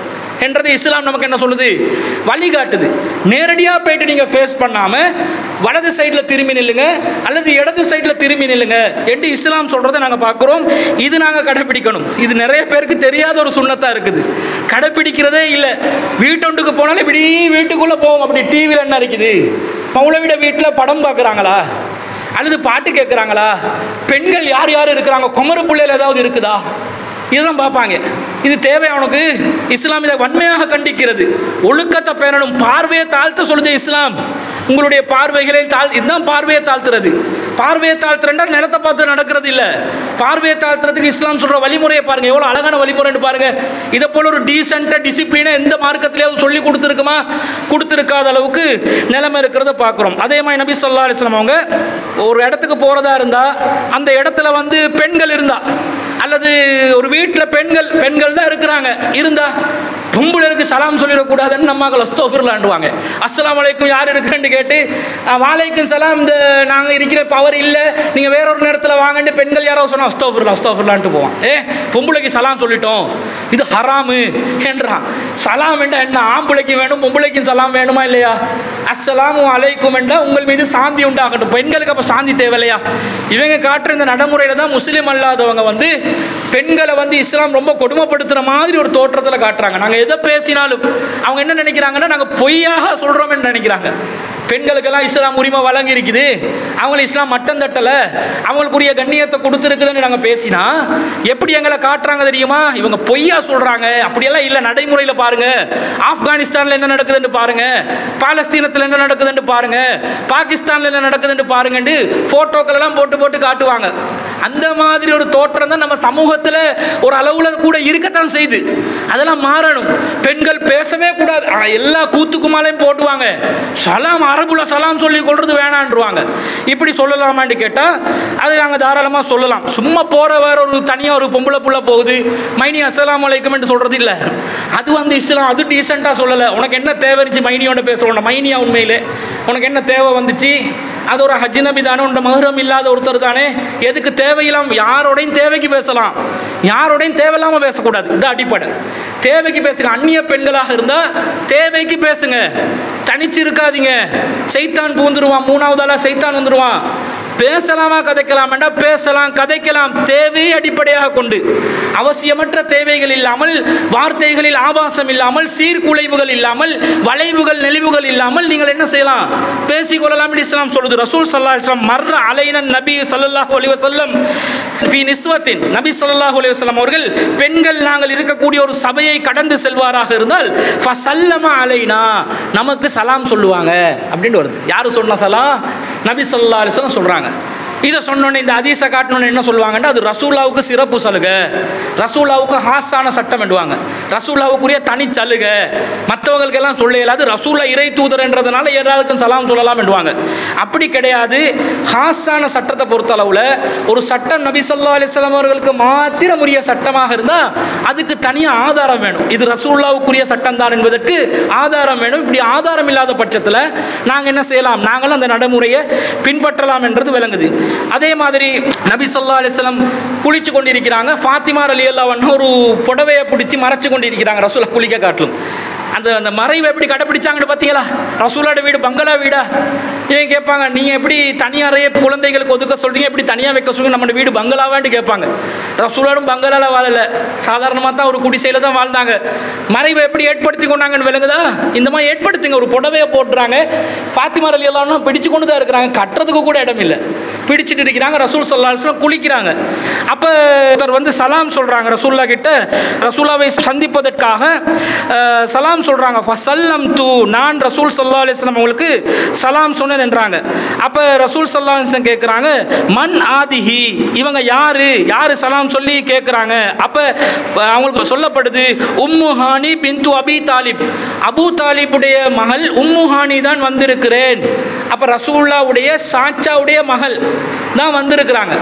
என்றதை இஸ்லாம் நமக்கு என்ன சொல்லுது வழிகாட்டுது நேரடியாக போயிட்டு நீங்கள் ஃபேஸ் பண்ணாமல் வலது சைடில் திரும்பி நில்லுங்க அல்லது இடது சைடில் திரும்பி நில்லுங்க என்று இஸ்லாம் சொல்கிறத நாங்கள் பார்க்குறோம் இது நாங்கள் கடைப்பிடிக்கணும் இது நிறைய பேருக்கு தெரியாத ஒரு சுண்ணத்தாக இருக்குது கடைப்பிடிக்கிறதே இல்லை வீட்டொண்டுக்கு போனாலும் இப்படி வீட்டுக்குள்ளே போவோம் அப்படி டிவியில் என்ன இருக்குது மௌலவிட வீட்டில் படம் பார்க்குறாங்களா அல்லது பாட்டு கேட்குறாங்களா பெண்கள் யார் யார் இருக்கிறாங்க குமரு பிள்ளைகள் ஏதாவது இருக்குதா இதெல்லாம் பார்ப்பாங்க இது தேவை அவனுக்கு இஸ்லாம் இதை வன்மையாக கண்டிக்கிறது ஒழுக்கத்தை பேணணும் பார்வையை தாழ்த்த சொல்லுது இஸ்லாம் உங்களுடைய பார்வைகளை தாழ் இதுதான் பார்வையை தாழ்த்துறது பார்வையை தாழ்த்துறா நிலத்தை பார்த்து நடக்கிறது இல்லை பார்வையை தாழ்த்துறதுக்கு இஸ்லாம் சொல்கிற வழிமுறையை பாருங்க எவ்வளோ அழகான வழிமுறைன்னு பாருங்க இதை போல ஒரு டீசெண்டாக டிசிப்ளினை எந்த மார்க்கத்திலேயாவது சொல்லி கொடுத்துருக்குமா கொடுத்துருக்காத அளவுக்கு நிலைமை இருக்கிறத பார்க்குறோம் அதே மாதிரி நபி சொல்லா அலிஸ்லாம் அவங்க ஒரு இடத்துக்கு போகிறதா இருந்தால் அந்த இடத்துல வந்து பெண்கள் இருந்தா அல்லது ஒரு வீட்டில் பெண்கள் பெண்கள் தான் இருக்கிறாங்க இருந்தா பொம்பளைக்கு சலாம் சொல்லிடக்கூடாதுன்னு நம்மாக்கள் அஸ்தோஃபிர்லாண்டுவாங்க அஸ்ஸலாமு அலைக்கும் யார் இருக்குன்னு கேட்டு "அஹ், வாலைக்கும் சலாம் இந்த நாங்கள் இருக்கிற பவர் இல்லை நீங்கள் வேற ஒரு நேரத்தில் வாங்கன்னு பெண்கள் யாரோ சொன்னால் அஸ்தோஃபிர்லா அஸ்தோஃபிர்லான்ட்டு போவான் ஏ பொம்பளைக்கு சலாம் சொல்லிட்டோம் இது ஹராமு என்றான் சலாம் என்றா என்ன ஆம்பளைக்கு வேணும் பொம்பளைக்கும் சலாம் வேணுமா இல்லையா அஸ்ஸலாமு அலைக்கும் என்றா உங்கள் மீது சாந்தி உண்டாகட்டும் பெண்களுக்கு அப்போ சாந்தி தேவையில்லையா இவங்க காட்டுற இந்த நடைமுறையில் தான் முஸ்லீம் அல்லாதவங்க வந்து பெண்களை வந்து இஸ்லாம் ரொம்ப கொடுமைப்படுத்துகிற மாதிரி ஒரு தோற்றத்தில் காட்டுறாங்க நாங்கள் எதை பேசினாலும் அவங்க என்ன நினைக்கிறாங்கன்னா நாங்கள் பொய்யாக சொல்கிறோம்னு நினைக்கிறாங்க பெண்களுக்கெல்லாம் இஸ்லாம் உரிமை வழங்கி இருக்குது அவங்களை இஸ்லாம் மட்டம் தட்டலை அவங்களுக்குரிய கண்ணியத்தை கொடுத்துருக்குதுன்னு நாங்கள் பேசினா எப்படி எங்களை காட்டுறாங்க தெரியுமா இவங்க பொய்யா சொல்கிறாங்க அப்படியெல்லாம் இல்லை நடைமுறையில் பாருங்க ஆப்கானிஸ்தானில் என்ன நடக்குதுன்னு பாருங்க பாலஸ்தீனத்தில் என்ன நடக்குதுன்னு பாருங்க பாகிஸ்தானில் என்ன நடக்குதுன்னு பாருங்கன்னு ஃபோட்டோக்கள் எல்லாம் போட்டு போட்டு காட்டுவாங்க அந்த மாதிரி ஒரு தோற்றம் தான் நம்ம சமூகத்தில் ஒரு அளவில் கூட இருக்கத்தான் செய்யுது அதெல்லாம் மாறணும் பெண்கள் பேசவே கூடாது ஆனால் எல்லா கூத்துக்குமாலையும் போட்டுவாங்க சலாம் அரபுல சலாம் சொல்லி கொள்றது வேணான்றுவாங்க இப்படி சொல்லலாமான்னு கேட்டால் அது நாங்கள் தாராளமாக சொல்லலாம் சும்மா போகிற வேற ஒரு தனியாக ஒரு பொம்பளை புள்ள போகுது மைனி அஸ்ஸலாமு அலைக்கும்னு சொல்கிறது இல்லை அது வந்து இஸ்லாம் அது டீசெண்டாக சொல்லலை உனக்கு என்ன தேவை இருந்துச்சு மைனியோட பேசுகிறோம் மைனியா உண்மையிலே உனக்கு என்ன தேவை வந்துச்சு அது ஒரு ஹஜ்னபி தானே உண்ட மகுரம் இல்லாத ஒருத்தர் தானே எதுக்கு தேவையில்லாம யாரோடையும் தேவைக்கு பேசலாம் யாரோடையும் தேவையில்லாமல் பேசக்கூடாது இது அடிப்படை தேவைக்கு பேசுங்க அந்நிய பெண்களாக இருந்தால் தேவைக்கு பேசுங்க தனிச்சு இருக்காதீங்க சைத்தான் பூந்துருவான் மூணாவது ஆளா சைத்தான் வந்துருவான் பேசலாமா கதைக்கலாம் வேண்டாம் பேசலாம் கதைக்கலாம் தேவையை அடிப்படையாக கொண்டு அவசியமற்ற தேவைகள் இல்லாமல் வார்த்தைகளில் ஆபாசம் இல்லாமல் சீர்குலைவுகள் இல்லாமல் வளைவுகள் நெளிவுகள் இல்லாமல் நீங்கள் என்ன செய்யலாம் பேசிக்கொள்ளலாம் என்று இஸ்லாம் சொல்லுது ரசூல் சல்லா இஸ்லாம் மர்ற அலைனன் நபி ஸல்லல்லாஹு அலைஹி வஸல்லம் ஃபி நிஸ்வத்தின் நபி ஸல்லல்லாஹு அலைஹி வஸல்லம் அவர்கள் பெண்கள் நாங்கள் இருக்கக்கூடிய ஒரு சபையை கடந்து செல்வாராக இருந்தால் ஃபசல்லம அலைனா நமக்கு சலாம் சொல்லுவாங்க அப்படின்னு வருது யார் சொன்ன சலாம் நபி ஸல்லல்லாஹு அலைஹி வஸல்லம் சொல்றாங்க இதை சொன்னோன்னே இந்த அதீசை காட்டணுன்னு என்ன சொல்லுவாங்கன்னா அது ரசூலாவுக்கு சிறப்பு சலுகை ரசூலாவுக்கு ஹாஸான சட்டம் என்றுவாங்க ரசூலாவுக்குரிய தனி சலுகை மற்றவங்களுக்கெல்லாம் சொல்ல இயலாது ரசூலா இறை தூதர்ன்றதுனால எல்லாருக்கும் சலாம் சொல்லலாம் என்றுவாங்க அப்படி கிடையாது ஹாஸான சட்டத்தை பொறுத்தளவில் ஒரு சட்டம் நபி ஸல்லல்லாஹு அலைஹி வஸல்லம் அவர்களுக்கு மாத்திரம் உரிய சட்டமாக இருந்தால் அதுக்கு தனியாக ஆதாரம் வேணும் இது ரசூல்லாவுக்குரிய சட்டம் தான் என்பதற்கு ஆதாரம் வேணும் இப்படி ஆதாரம் இல்லாத பட்சத்தில் நாங்கள் என்ன செய்யலாம் நாங்களும் அந்த நடைமுறையை பின்பற்றலாம் என்றது விளங்குது அதே மாதிரி நபி ஸல்லல்லாஹு அலைஹி வஸல்லம் குளிச்சு கொண்டிருக்கிறாங்க ஃபாத்திமா ரலியல்லாஹு அன்ஹா ஒரு புடவையை பிடிச்சி மறைச்சு கொண்டிருக்கிறாங்க ரசூலா குளிக்க காட்டிலும் அந்த அந்த மறைவை எப்படி கடைப்பிடிச்சாங்கன்னு பார்த்தீங்களா ரசூலோட வீடு பங்களா வீடா ஏன் கேட்பாங்க நீங்கள் எப்படி தனியாரையே குழந்தைகளுக்கு ஒதுக்க சொல்றீங்க எப்படி தனியாக வைக்க சொல்லுங்க நம்ம வீடு பங்களாவான்ட்டு கேட்பாங்க ரசூலோடும் பங்களால வாழல சாதாரணமாக தான் ஒரு குடிசையில் தான் வாழ்ந்தாங்க மறைவை எப்படி ஏற்படுத்தி கொண்டாங்கன்னு விளங்குதா இந்த மாதிரி ஏற்படுத்துங்க ஒரு புடவையை போட்டுறாங்க ஃபாத்திமா அலி எல்லாம் பிடிச்சு கொண்டு தான் இருக்கிறாங்க கட்டுறதுக்கு கூட இடம் இல்லை பிடிச்சிட்டு இருக்கிறாங்க ரசூல் சல்லாஹ்லாம் குளிக்கிறாங்க அப்போ ஒருத்தர் வந்து சலாம் சொல்கிறாங்க ரசூல்லா கிட்ட ரசூலாவை சந்திப்பதற்காக அஹ், சலாம் சொல்கிறாங்க ஃபசல்லம் தூ நான் ரசூல் சல்லா அலிஸ்லாம் அவங்களுக்கு சலாம் சொன்னேன் என்றாங்க அப்போ ரசூல் சல்லா அலிஸ்லாம் கேட்குறாங்க மன் ஆதிஹி இவங்க யாரு யாரு சலாம் சொல்லி கேட்குறாங்க அப்போ அவங்களுக்கு சொல்லப்படுது உம்மு ஹானி பிந்து அபி தாலிப் அபு தாலிபுடைய மகள் உம்மு ஹானி தான் வந்திருக்கிறேன் அப்போ ரசூல்லாவுடைய சாச்சாவுடைய மகள் தான் வந்திருக்கிறாங்க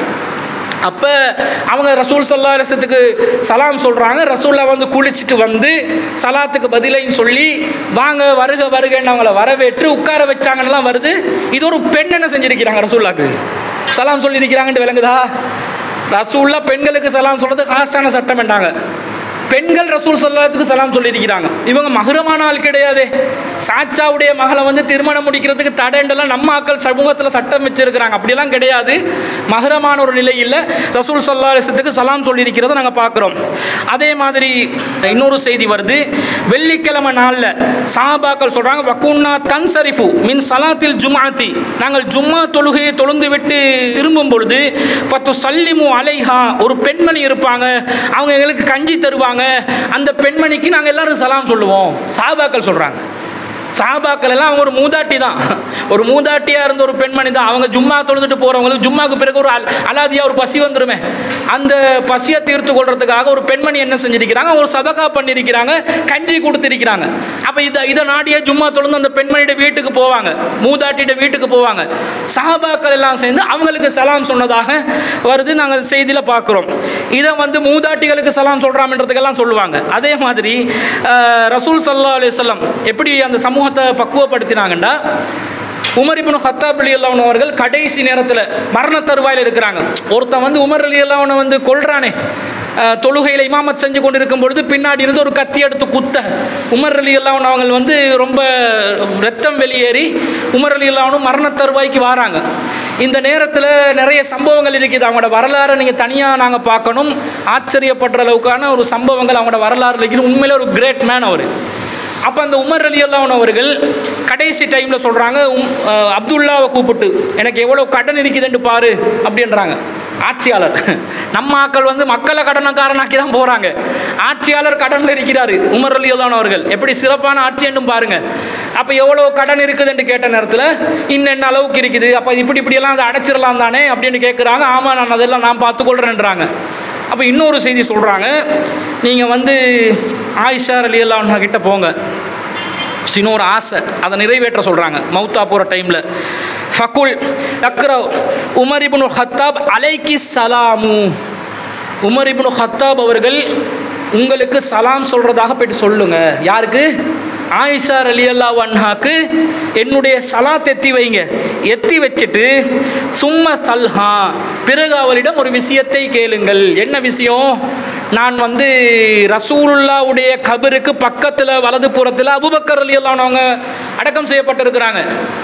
அப்போ அவங்க ரசூல் சல்லா அலிசத்துக்கு சலாம் சொல்கிறாங்க ரசூல்லா வந்து குளிச்சுட்டு வந்து சலாத்துக்கு பதிலையும் சொல்லி வாங்க வருக வருகன்னு அவங்கள வரவேற்று உட்கார வச்சாங்கன்னுலாம் வருது இது ஒரு பெண் என்ன செஞ்சிருக்கிறாங்க ரசூல்லாக்கு சலாம் சொல்லியிருக்கிறாங்கன்ட்டு விளங்குதா ரசூல்லா பெண்களுக்கு சலாம் சொல்கிறது காசான சட்டம் என்றாங்க பெண்கள் ரசூல் சல்லாத்துக்கு சலாம் சொல்லியிருக்கிறாங்க இவங்க மகுரமான ஆள் கிடையாதே சாச்சாவுடைய மகளை வந்து திருமணம் முடிக்கிறதுக்கு தடைண்டெல்லாம் நம்ம ஆக்கள் சமூகத்தில் சட்டம் வச்சிருக்கிறாங்க அப்படியெல்லாம் கிடையாது மகுரமான ஒரு நிலையில் ரசூல் சல்லா அலிசத்துக்கு சலாம் சொல்லியிருக்கிறத நாங்கள் பார்க்குறோம் அதே மாதிரி இன்னொரு செய்தி வருது வெள்ளிக்கிழமை நாளில் சாபாக்கள் சொல்கிறாங்க வக்குன்னா தன்சரிஃபு மின் சலாத்தில் ஜுமாத்தி நாங்கள் ஜும்மா தொழுகையை தொழுந்து விட்டு திரும்பும் பொழுது பத்து சல்லிமு அலைஹா ஒரு பெண்மணி இருப்பாங்க அவங்க எங்களுக்கு கஞ்சி தருவாங்க அந்த பெண்மணிக்கு நாங்கள் எல்லாரும் சலாம் சொல்லுவோம் சாபாக்கள் சொல்கிறாங்க சாபாக்கள் எல்லாம் அவங்க ஒரு மூதாட்டி தான் ஒரு மூதாட்டியாக இருந்த ஒரு பெண்மணி தான் அவங்க ஜும்மா தொழுந்துட்டு போகிறவங்களுக்கு ஜும்மாக்கு பிறகு ஒரு அல் அலாதியாக ஒரு பசி வந்துருமே அந்த பசியை தீர்த்து கொள்றதுக்காக ஒரு பெண்மணி என்ன செஞ்சிருக்கிறாங்க ஒரு சதகா பண்ணியிருக்கிறாங்க கஞ்சி கொடுத்திருக்கிறாங்க அப்போ இதை இதை நாடியே ஜும்மா தொழுந்து அந்த பெண்மணியோட வீட்டுக்கு போவாங்க மூதாட்டியோட வீட்டுக்கு போவாங்க சாபாக்கள் எல்லாம் சேர்ந்து அவங்களுக்கு சலாம் சொன்னதாக வருது நாங்கள் செய்தியில் பார்க்குறோம் இதை வந்து மூதாட்டிகளுக்கு சலாம் சொல்கிறாமன்றதுக்கெல்லாம் சொல்லுவாங்க அதே மாதிரி அஹ், ரசூல் சல்லா அலிஸ்லாம் எப்படி அந்த சமூகத்தை பக்குவப்படுத்தினாங்கன்னா உமர் இப்னு ஹத்தாப் அலி அல்லாஹ் அவர்கள் கடைசி நேரத்தில் மரண தருவாயில் இருக்கிறாங்க ஒருத்தன் வந்து உமர் அலி அல்லாஹ்வை வந்து கொல்றானே அஹ், தொழுகையில் இமாமத் செஞ்சு கொண்டு இருக்கும் பொழுது பின்னாடி இருந்து ஒரு கத்தி எடுத்து குத்த உமர் அலி அல்லாஹ் அவங்க வந்து ரொம்ப ரத்தம் வெளியேறி உமர் அலி அல்லாஹ்வும் மரண தருவாய்க்கு வராங்க இந்த நேரத்தில் நிறைய சம்பவங்கள் இருக்குது அவங்களோட வரலாறை நீங்கள் தனியாக நாங்கள் பார்க்கணும் ஆச்சரியப்படுற அளவுக்கான ஒரு சம்பவங்கள் அவங்களோட வரலாறு இருக்குது உண்மையிலே ஒரு கிரேட் மேன் அவர் அப்போ அந்த உமர் அலி அல்லாஹ் அவர்கள் கடைசி டைமில் சொல்கிறாங்க உம் அஹ் அப்துல்லாவை கூப்பிட்டு எனக்கு எவ்வளோ கடன் இருக்குதுன்னு பாரு அப்படின்றாங்க ஆட்சியாளர் நம்ம ஆக்கள் வந்து மக்களை கடனக்காரனாக்கி தான் போகிறாங்க ஆட்சியாளர் கடனில் இருக்கிறாரு உமர் அலி அல்லாஹ் அவர்கள் எப்படி சிறப்பான ஆட்சி என்றும் பாருங்க அப்போ எவ்வளோ கடன் இருக்குதுன்னு கேட்ட நேரத்தில் இன்னென்ன அளவுக்கு இருக்குது அப்போ இப்படி இப்படியெல்லாம் அதை அடைச்சிடலாம் தானே அப்படின்னு கேட்குறாங்க ஆமாம் நான் அதெல்லாம் நான் பார்த்துக்கொள்கிறேன்றாங்க அப்போ இன்னொரு செய்தி சொல்கிறாங்க நீங்கள் வந்து ஆயிஷா அலி அல்லா கிட்ட போங்க இன்னொரு ஆசை அதை நிறைவேற்ற சொல்கிறாங்க மௌத்தா போகிற டைமில் ஃபகுல் தக்ரவ் உமர் இப்னு ஹத்தாப் அலைக்கி சலாமு உமர் இப்னு ஹத்தாப் அவர்கள் உங்களுக்கு சலாம் சொல்கிறதாக போயிட்டு சொல்லுங்க யாருக்கு ஆயிஷா அலி அல்லா வன்ஹாக்கு என்னுடைய சலாத் எத்தி வைங்க எத்தி வச்சுட்டு சும்மா சல்ஹா பிறகு அவரிடம் ஒரு விஷயத்தை கேளுங்கள் என்ன விஷயம் நான் வந்து ரசூலுல்லாவுடைய கபருக்கு பக்கத்தில் வலது புறத்தில் அபுபக்கர் அலி அல்லானவங்க அடக்கம் செய்யப்பட்டிருக்கிறாங்க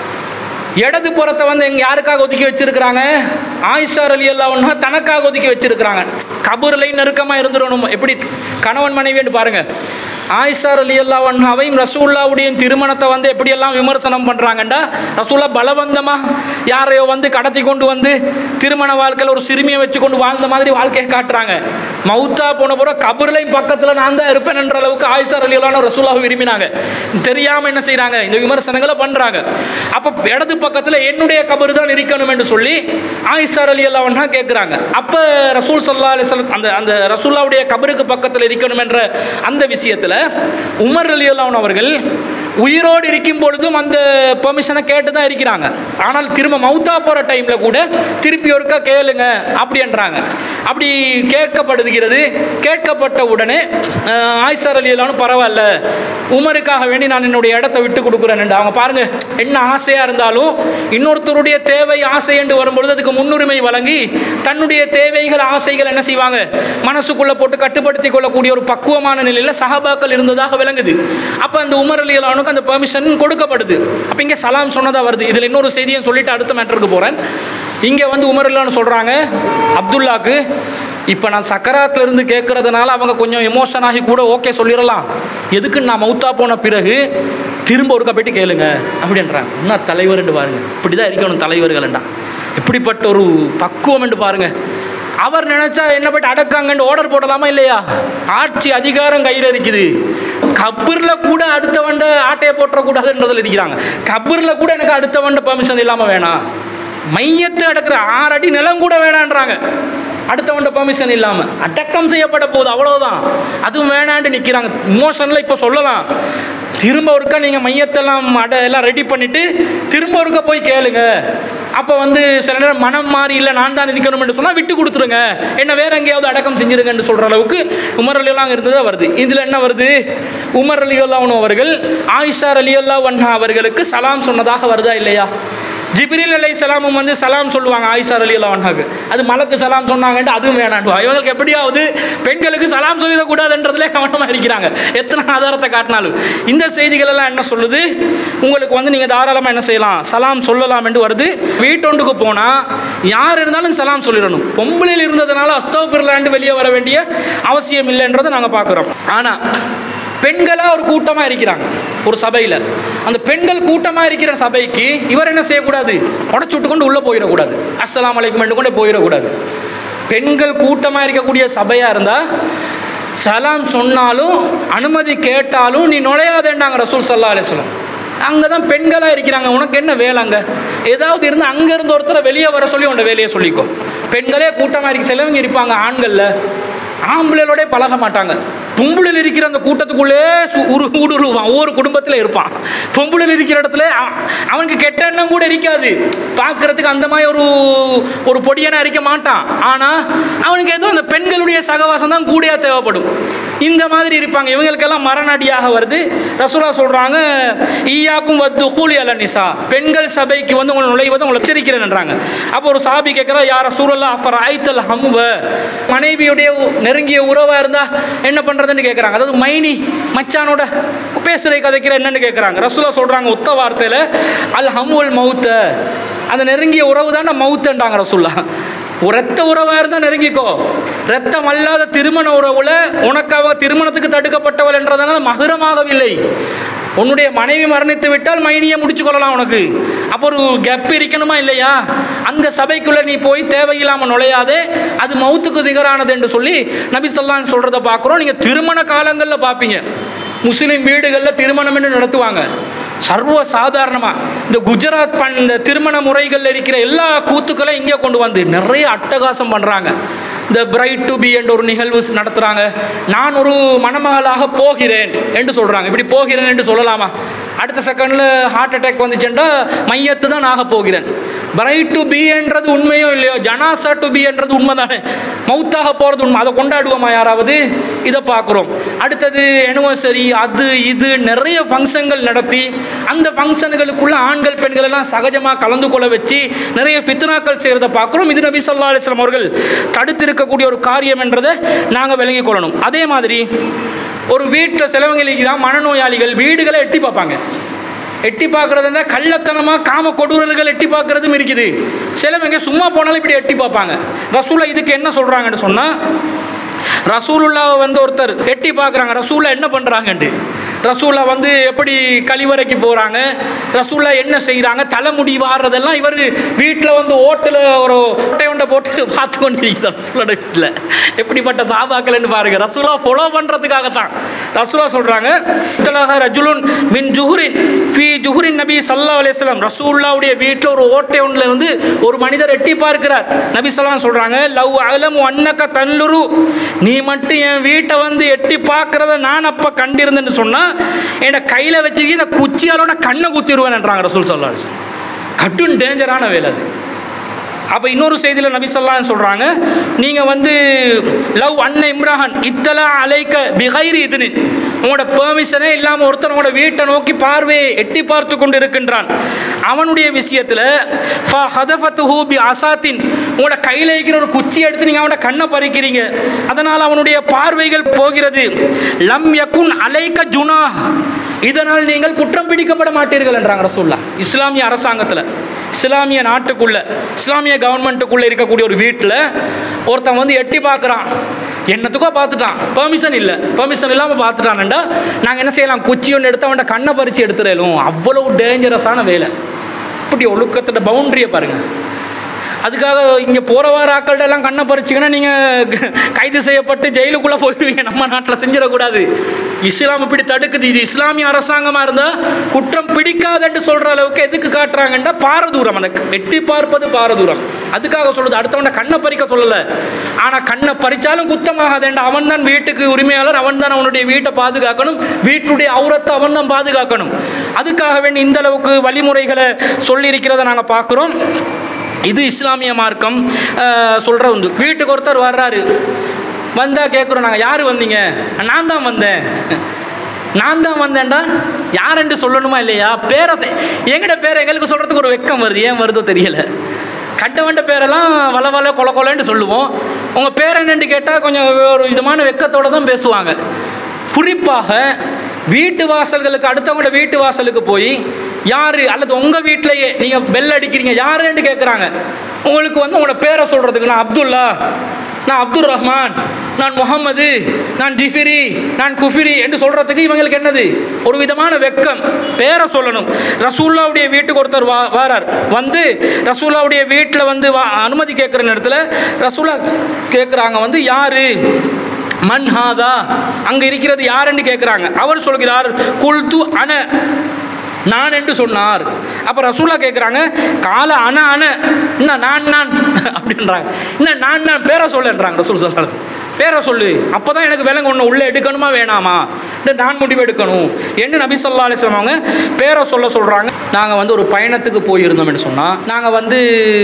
இடது புறத்தை வந்து எங்க யாருக்காக ஒதுக்கி வச்சிருக்கிறாங்க ஆயிஷா அலி அல்லாவுன்னா தனக்காக ஒதுக்கி வச்சிருக்கிறாங்க கபூர்லையும் நெருக்கமாக இருந்துடணும் எப்படி கணவன் மனைவின்னு பாருங்க ஆயிஷா அலி அல்லாவன்ஹாவையும் ரசூல்லாவுடைய திருமணத்தை வந்து எப்படியெல்லாம் விமர்சனம் பண்ணுறாங்கண்டா ரசூல்லா பலவந்தமாக யாரையோ வந்து கடத்தி கொண்டு வந்து திருமண வாழ்க்கையில் ஒரு சிறுமியை வச்சு கொண்டு வாழ்ந்த மாதிரி வாழ்க்கையை காட்டுறாங்க மௌத்தா போன பிறகு கபர்லையும் பக்கத்தில் நான் தான் இருப்பேன் என்ற அளவுக்கு ஆயிஷா அலி அல்லான ரசூல்லாவை விரும்பினாங்க தெரியாமல் என்ன செய்கிறாங்க இந்த விமர்சனங்களை பண்ணுறாங்க அப்போ இடது பக்கத்தில் என்னுடைய கபர் தான் இருக்கணும் என்று சொல்லி ஆயிஷா அலி அல்லாவன்னா கேட்குறாங்க அப்போ ரசூல் சல்லா அலிஸ்லாம் அந்த அந்த ரசூல்லாவுடைய கபருக்கு பக்கத்தில் இருக்கணும் என்ற அந்த விஷயத்தில் உமர் அலி அல்லான் அவர்கள் உயிரோடு இருக்கும் பொழுதும் அந்த பெர்மிஷனை கேட்டு தான் இருக்கிறாங்க ஆனால் திரும்ப மௌத்தா போகிற டைமில் கூட திருப்பி ஒருக்கா கேளுங்க அப்படின்றாங்க அப்படி கேட்கப்படுகிறது கேட்கப்பட்ட உடனே அஹ், ஆயிஷார் அலி அல்லானும் பரவாயில்ல உமருக்காக வேண்டி நான் என்னுடைய இடத்த விட்டு கொடுக்குறேன் அவங்க பாருங்க என்ன ஆசையாக இருந்தாலும் இன்னொருத்தருடைய தேவை ஆசை என்று வரும்பொழுது அதுக்கு முன்னுரிமை வழங்கி தன்னுடைய தேவைகள் ஆசைகள் என்ன செய்வாங்க மனசுக்குள்ளே போட்டு கட்டுப்படுத்தி கொள்ளக்கூடிய ஒரு பக்குவமான நிலையில் சஹாபாக்கள் இருந்ததாக விளங்குது அப்போ அந்த உமர் அலி அல்லானுக்கு அந்த பெர்மிஷன் கொடுக்கப்படுது அப்போ இங்கே சலாம் சொன்னதாக வருது இதில் இன்னொரு செய்தியை சொல்லிட்டு அடுத்த மேட்டருக்கு போகிறேன் இங்கே வந்து உமர் அல்லான்னு சொல்கிறாங்க அப்துல்லாக்கு இப்போ நான் சக்கராத்துல இருந்து கேட்கறதுனால அவங்க கொஞ்சம் எமோஷன் ஆகி கூட ஓகே சொல்லிடலாம் எதுக்கு நான் மௌத்தா போன பிறகு திரும்ப ஒருக்கா போயிட்டு கேளுங்க அப்படின்றாங்க என்ன தலைவர்னு பாருங்க இப்படி தான் இருக்கணும் தலைவர்கள்டா இப்படிப்பட்ட ஒரு பக்குவம் என்று பாருங்க அவர் நினைச்சா என்ன போயிட்டு அடக்காங்கன்னு ஆர்டர் போடலாமா இல்லையா ஆட்சி அதிகாரம் கையில் இருக்குது கபூரில் கூட அடுத்தவண்ட ஆட்டையை போட்டுறக்கூடாதுன்றதில் இருக்கிறாங்க கபூரில் கூட எனக்கு அடுத்தவண்ட பெர்மிஷன் இல்லாமல் வேணாம் மையத்தை அடக்கிற ஆறு அடி நிலம் கூட வேணான்றாங்க அடுத்தவன்ட பெர்மிஷன் இல்லாமல் அடக்கம் செய்யப்பட போகுது அவ்வளோதான் அதுவும் வேணான்னு நிற்கிறாங்க இமோஷனில் இப்போ சொல்லலாம் திரும்ப ஒருக்கா நீங்கள் மையத்தெல்லாம் அட எல்லாம் ரெடி பண்ணிவிட்டு திரும்ப ஒருக்கா போய் கேளுங்க அப்போ வந்து சில நேரம் மனம் மாறி இல்லை நான் தான் இருக்கணும்னு சொன்னால் விட்டு கொடுத்துருங்க என்ன வேற எங்கேயாவது அடக்கம் செஞ்சிருங்கன்னு சொல்கிற அளவுக்கு உமர் அலி எல்லாம் இருந்ததா வருது இதில் என்ன வருது உமர் அலி அல்லாஹ் அவர்கள் ஆயிஷா அலி அல்லா அவர்களுக்கு சலாம் சொன்னதாக வருதா இல்லையா ஜிப்ரீல் அலை சலாமும் வந்து சலாம் சொல்லுவாங்க ஆயிஷா அலி அல்லாஹாக்கு அது மலக்கு சலாம் சொன்னாங்கன்ட்டு அதுவும் வேணாண்டுவா இவங்களுக்கு எப்படியாவது பெண்களுக்கு சலாம் சொல்லிடக்கூடாதுன்றதுல கவனமாக இருக்கிறாங்க எத்தனை ஆதாரத்தை காட்டினாலும் இந்த செய்திகள் எல்லாம் என்ன சொல்லுது உங்களுக்கு வந்து நீங்கள் தாராளமாக என்ன செய்யலாம் சலாம் சொல்லலாம் என்று வருது வீட்டொண்டுக்கு போனால் யார் இருந்தாலும் சலாம் சொல்லிடணும் பொம்பளையில் இருந்ததுனால அஸ்தோபிரலாண்டு வெளியே வர வேண்டிய அவசியம் இல்லைன்றதை நாங்கள் பார்க்குறோம் ஆனால் பெண்களாக ஒரு கூட்டமாக இருக்கிறாங்க ஒரு சபையில் அந்த பெண்கள் கூட்டமாக இருக்கிற சபைக்கு இவர் என்ன செய்யக்கூடாது உடச்சு விட்டு கொண்டு உள்ளே போயிடக்கூடாது அஸ்ஸலாமு அலைக்கும் என்று கொண்டே போயிடக்கூடாது பெண்கள் கூட்டமாக இருக்கக்கூடிய சபையாக இருந்தால் சலாம் சொன்னாலும் அனுமதி கேட்டாலும் நீ நுழையாதேண்டாங்க ரசூல் சல்லா அலிஸ்லாம் அங்கே தான் பெண்களாக இருக்கிறாங்க உனக்கு என்ன வேலை அங்கே ஏதாவது இருந்து அங்கே இருந்து ஒருத்தரை வெளியே வர சொல்லி உன்னை வேலையை சொல்லிக்கோ பெண்களே கூட்டமாக இருக்க சிலவங்க இருப்பாங்க ஆண்களில் ஆம்பளையோட பழக மாட்டாங்க பொம்பளையில் இருக்கிற அந்த கூட்டத்துக்குள்ளே சு- உரு ஊடுருவான் ஒவ்வொரு குடும்பத்தில் இருப்பான் பொம்பளையில் இருக்கிற இடத்துல அ- அவனுக்கு கெட்ட எண்ணம் கூட இருக்காது பார்க்கறதுக்கு அந்த மாதிரி ஒரு ஒரு பொடியனை அரிக்க மாட்டான் ஆனால் அவனுக்கு ஏதோ அந்த பெண்களுடைய சகவாசம் தான் கூடியா தேவைப்படும் இந்த மாதிரி இருப்பாங்க இவங்களுக்கெல்லாம் மரணடியாக வருது ரசூலா சொல்கிறாங்க ஈயாக்கும் வந்து கூலி அல நிசா பெண்கள் சபைக்கு வந்து உங்களை நுழைவதை உங்களை எச்சரிக்கிறேன்ன்றாங்க அப்போ ஒரு சாபி கேட்குறா யார சூழல்லா அஃபர் ஆய்த்தல் ஹம்வ மனைவியுடைய உ- நெருங்கிய உறவாக இருந்தால் என்ன பண்ணுறதுன்னு கேட்குறாங்க அதாவது மைனி மச்சானோட பேசுகிற கதைக்கிற என்னன்னு கேட்குறாங்க ரசூலா சொல்கிறாங்க ஒத்த வார்த்தையில் அல் ஹம்வுல் மவுத்த அந்த நெருங்கிய உறவு தான் மவுத்தன்றாங்க ரசூல்லா ஒரு ரத்த உறவாக இருந்தால் நெருங்கிக்கோ ரத்தம் அல்லாத திருமண உறவுல உனக்கு அவ திருமணத்துக்கு தடுக்கப்பட்டவள் என்றதனால மகுரமாகவில்லை உன்னுடைய மனைவி மரணித்து விட்டால் மைனியை முடிச்சு கொள்ளலாம் உனக்கு அப்போ ஒரு கெப் இருக்கணுமா இல்லையா அந்த சபைக்குள்ளே நீ போய் தேவையில்லாமல் நுழையாதே அது மௌத்துக்கு நிகரானது என்று சொல்லி நபி சொல்லான்னு சொல்கிறத பார்க்குறோம் நீங்கள் திருமண காலங்களில் பார்ப்பீங்க முஸ்லீம் வீடுகளில் திருமணம் என்று நடத்துவாங்க சர்வ சாதாரணமாக இந்த குஜராத் பண் இந்த திருமண முறைகளில் இருக்கிற எல்லா கூத்துக்களையும் இங்கே கொண்டு வந்து நிறைய அட்டகாசம் பண்ணுறாங்க இந்த பிரைட் டு பி என்ற ஒரு நிகழ்வு நடத்துகிறாங்க நான் ஒரு மணமகளாக போகிறேன் என்று சொல்கிறாங்க இப்படி போகிறேன் என்று சொல்லலாமா அடுத்த செகண்டில் ஹார்ட் அட்டாக் வந்துச்சுன்னா மையத்து தான் ஆக போகிறேன் பிரைட் டு பி என்றது உண்மையோ இல்லையோ ஜனாசா டு பி என்றது உண்மை தானே மவுத்தாக போகிறது உண்மை அதை கொண்டாடுவோமா யாராவது இதை பார்க்குறோம் அடுத்தது அனிவர்சரி அது இது நிறைய ஃபங்க்ஷன்கள் நடத்தி அந்த ஃபங்க்ஷனுகளுக்குள்ள ஆண்கள் பெண்கள் எல்லாம் சகஜமாக கலந்து கொள்ள வச்சு நிறைய ஃபித்னாக்கள் செய்கிறத பார்க்குறோம் இது நபி ஸல்லல்லாஹு அலைஹி வஸல்லம் அவர்கள் தடுத்திருக்கக்கூடிய ஒரு காரியம் என்றதை நாங்கள் விளங்கிக் கொள்ளணும் அதே மாதிரி ஒரு வீட்டில் சிலவங்க மனநோயாளிகள் வீடுகளை எட்டி பார்ப்பாங்க எட்டி பார்க்குறது இருந்தால் கள்ளத்தனமாக காம கொடூரர்கள் எட்டி பார்க்குறதும் இருக்குது சிலவங்க சும்மா போனாலும் இப்படி எட்டி பார்ப்பாங்க ரசூலா இதுக்கு என்ன சொல்கிறாங்கன்னு சொன்னால் ரசூலுல்லாவை வந்து ஒருத்தர் எட்டி பார்க்குறாங்க ரசூலா என்ன பண்ணுறாங்கன்ட்டு ரசூலா வந்து எப்படி கழிவறைக்கு போகிறாங்க ரசூலா என்ன செய்கிறாங்க தலைமுடி வாடுறதெல்லாம் இவர் வீட்டில் வந்து ஓட்டில் ஒரு ஓட்டை ஒன்றை போட்டு பார்த்து கொண்டு இருக்கிறார் ரசூலோட வீட்டில் எப்படிப்பட்ட சாபாக்கள்னு பாருங்க ரசூலா ஃபாலோ பண்ணுறதுக்காக தான் ரசூலா சொல்கிறாங்க இத்தலாக ரஜுலுன் மின் ஜுஹுரின் ஃபி ஜுஹுரின் நபி சல்லா அலிஸ்லாம் ரசூல்லாவுடைய வீட்டில் ஒரு ஓட்டை ஒன்றில் வந்து ஒரு மனிதர் எட்டி பார்க்கிறார் நபி ஸல்லல்லாஹு சொல்கிறாங்க லவ் அலமு அன்னக்க தன்லுரு நீ மட்டும் என் வீட்டை வந்து எட்டி பார்க்கறத நான் அப்போ கண்டிருந்தேன்னு சொன்னால் என்னை கையில் வச்சு இந்த குச்சியாலோட கண்ணை குத்திடுவேன்ன்றாங்க ரசூல் சல்லா அலிஸ்லாம் கட்டும் டேஞ்சரான வேலை அது அப்போ இன்னொரு செய்தியில் நபி சொல்லான்னு சொல்கிறாங்க நீங்கள் வந்து லவ் அன்ன இம்ரான் இத்தலா அலைக்க பிகைரி இதுனின் உங்களோட பெர்மிஷனே இல்லாமல் ஒருத்தன் உங்களோட வீட்டை நோக்கி பார்வையை எட்டி பார்த்து கொண்டு இருக்கின்றான் அவனுடைய விஷயத்தில் ஃப ஹதஃபத்துஹு பி அசாத்தின் உங்களோட கையில் இருக்கிற ஒரு குச்சி எடுத்து நீங்கள் அவனோட கண்ணை பறிக்கிறீங்க அதனால் அவனுடைய பார்வைகள் போகிறது லம் யக்குன் அலைக்க ஜுனா இதனால் நீங்கள் குற்றம் பிடிக்கப்பட மாட்டீர்கள் என்றாங்க ரசூல்லா இஸ்லாமிய அரசாங்கத்தில் இஸ்லாமிய நாட்டுக்குள்ள இஸ்லாமிய கவர்மெண்ட்டுக்குள்ள இருக்கக்கூடிய ஒரு வீட்டில் ஒருத்தன் வந்து எட்டி பார்க்குறான் என்னத்துக்கோ பார்த்துட்டான் பெர்மிஷன் இல்லை பெர்மிஷன் இல்லாமல் பார்த்துட்டான்டா நாங்கள் என்ன செய்யலாம் குச்சி ஒன்று எடுத்து அவன்கிட்ட கண்ணை பறித்து எடுத்துடலும் அவ்வளவு டேஞ்சரஸான வேலை இப்படி ஒழுக்கத்தோட பவுண்டரியை பாருங்கள் அதுக்காக இங்கே போகிற வார ஆக்கள்கிட்ட எல்லாம் கண்ணை பறிச்சிங்கன்னா நீங்கள் கைது செய்யப்பட்டு ஜெயிலுக்குள்ளே போயிடுவீங்க நம்ம நாட்டில் செஞ்சிடக்கூடாது இஸ்லாம் இப்படி தடுக்குது இது இஸ்லாமிய அரசாங்கமாக இருந்தால் குற்றம் பிடிக்காதுன்னு சொல்கிற அளவுக்கு எதுக்கு காட்டுறாங்கன்னா பாரதூரம் அந்த வெட்டி பார்ப்பது பாரதூரம் அதுக்காக சொல்லுது அடுத்தவன கண்ணை பறிக்க சொல்லலை ஆனால் கண்ணை பறித்தாலும் குத்தமாகாதேண்டா அவன் தான் வீட்டுக்கு உரிமையாளர் அவன் தான் அவனுடைய வீட்டை பாதுகாக்கணும் வீட்டுடைய அவுரத்தை அவன் தான் பாதுகாக்கணும் அதுக்காக வேண்டி இந்த அளவுக்கு வழிமுறைகளை சொல்லியிருக்கிறத நாங்கள் பார்க்குறோம் இது இஸ்லாமிய மார்க்கம் சொல்கிற உண்டு வீட்டுக்கு ஒருத்தர் வர்றாரு வந்தால் கேட்குறோம் நாங்கள் யார் வந்தீங்க நான் தான் வந்தேன் நான் தான் வந்தேன்டா யாருன்னு சொல்லணுமா இல்லையா பேரை செ- எங்கட பேரை எங்களுக்கு சொல்கிறதுக்கு ஒரு வெக்கம் வருது ஏன் வருதோ தெரியல கண்டவன்ட பேரெல்லாம் வள வள கொல கொலன்னு சொல்லுவோம் உங்கள் பேர் என்னன்னு கேட்டால் கொஞ்சம் ஒரு விதமான வெக்கத்தோடு தான் பேசுவாங்க குறிப்பாக வீட்டு வாசல்களுக்கு அடுத்தவங்களோட வீட்டு வாசலுக்கு போய் யார் அல்லது உங்கள் வீட்டிலேயே நீங்கள் பெல் அடிக்கிறீங்க யாருன்னு கேட்குறாங்க உங்களுக்கு வந்து உங்களோட பேரை சொல்கிறதுக்கு நான் அப்துல்லா நான் அப்துல் ரஹ்மான் நான் முகமது நான் ஜிஃபிரி நான் குஃபிரி என்று சொல்கிறதுக்கு இவங்களுக்கு என்னது ஒரு விதமான வெக்கம் பேரை சொல்லணும் ரசூல்லாவுடைய வீட்டுக்கு ஒருத்தர் வா வாரார் வந்து ரசூல்லாவுடைய வீட்டில் வந்து வா அனுமதி கேட்குற நேரத்தில் ரசூலா கேட்குறாங்க வந்து யார் மன்ஹாதா அங்கே இருக்கிறது யாருன்னு கேட்குறாங்க அவர் சொல்கிறார் குல்து அன நான் என்று சொன்னார் அப்போ ரசூலா கேட்குறாங்க கால அன அன என்ன நான் நான் அப்படின்றாங்க என்ன நான் நான் பேரை சொல்லுன்றாங்க ரசூல் சொல்கிறாங்க பேரை சொல்லு அப்போ தான் எனக்கு விலங்கு ஒன்று உள்ளே எடுக்கணுமா வேணாமா இல்லை நான் முடிவு எடுக்கணும் என்று நபி சொல்லா அலிஸ்லாம் அவங்க பேரை சொல்ல சொல்கிறாங்க நாங்கள் வந்து ஒரு பயணத்துக்கு போயிருந்தோம்னு சொன்னால் நாங்கள் வந்து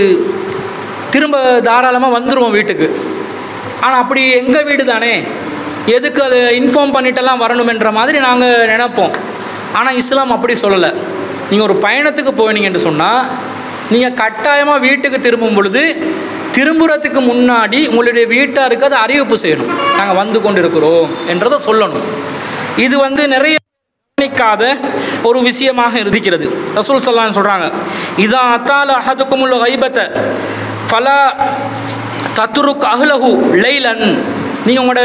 திரும்ப தாராளமாக வந்துடுவோம் வீட்டுக்கு ஆனால் அப்படி எங்கள் வீடு தானே எதுக்கு அதை இன்ஃபார்ம் பண்ணிட்டெல்லாம் வரணுமென்ற மாதிரி நாங்கள் நினைப்போம் ஆனால் இஸ்லாம் அப்படி சொல்லலை நீங்கள் ஒரு பயணத்துக்கு போனீங்கன்னு சொன்னால் நீங்கள் கட்டாயமாக வீட்டுக்கு திரும்பும் பொழுது திரும்புறதுக்கு முன்னாடி உங்களுடைய வீட்டாருக்கு அதை அறிவிப்பு செய்யணும் நாங்கள் வந்து கொண்டு இருக்கிறோம் என்றதை சொல்லணும் இது வந்து நிறைய கவனிக்காத ஒரு விஷயமாக இருக்கிறது ரசூல் சல்லான்னு சொல்கிறாங்க இதான் அத்தால அஹதுக்குமுள்ள வைபத்தை ஃபலா தத்துருக் அஹ்லஹு லைலன் நீங்கள் உங்களோட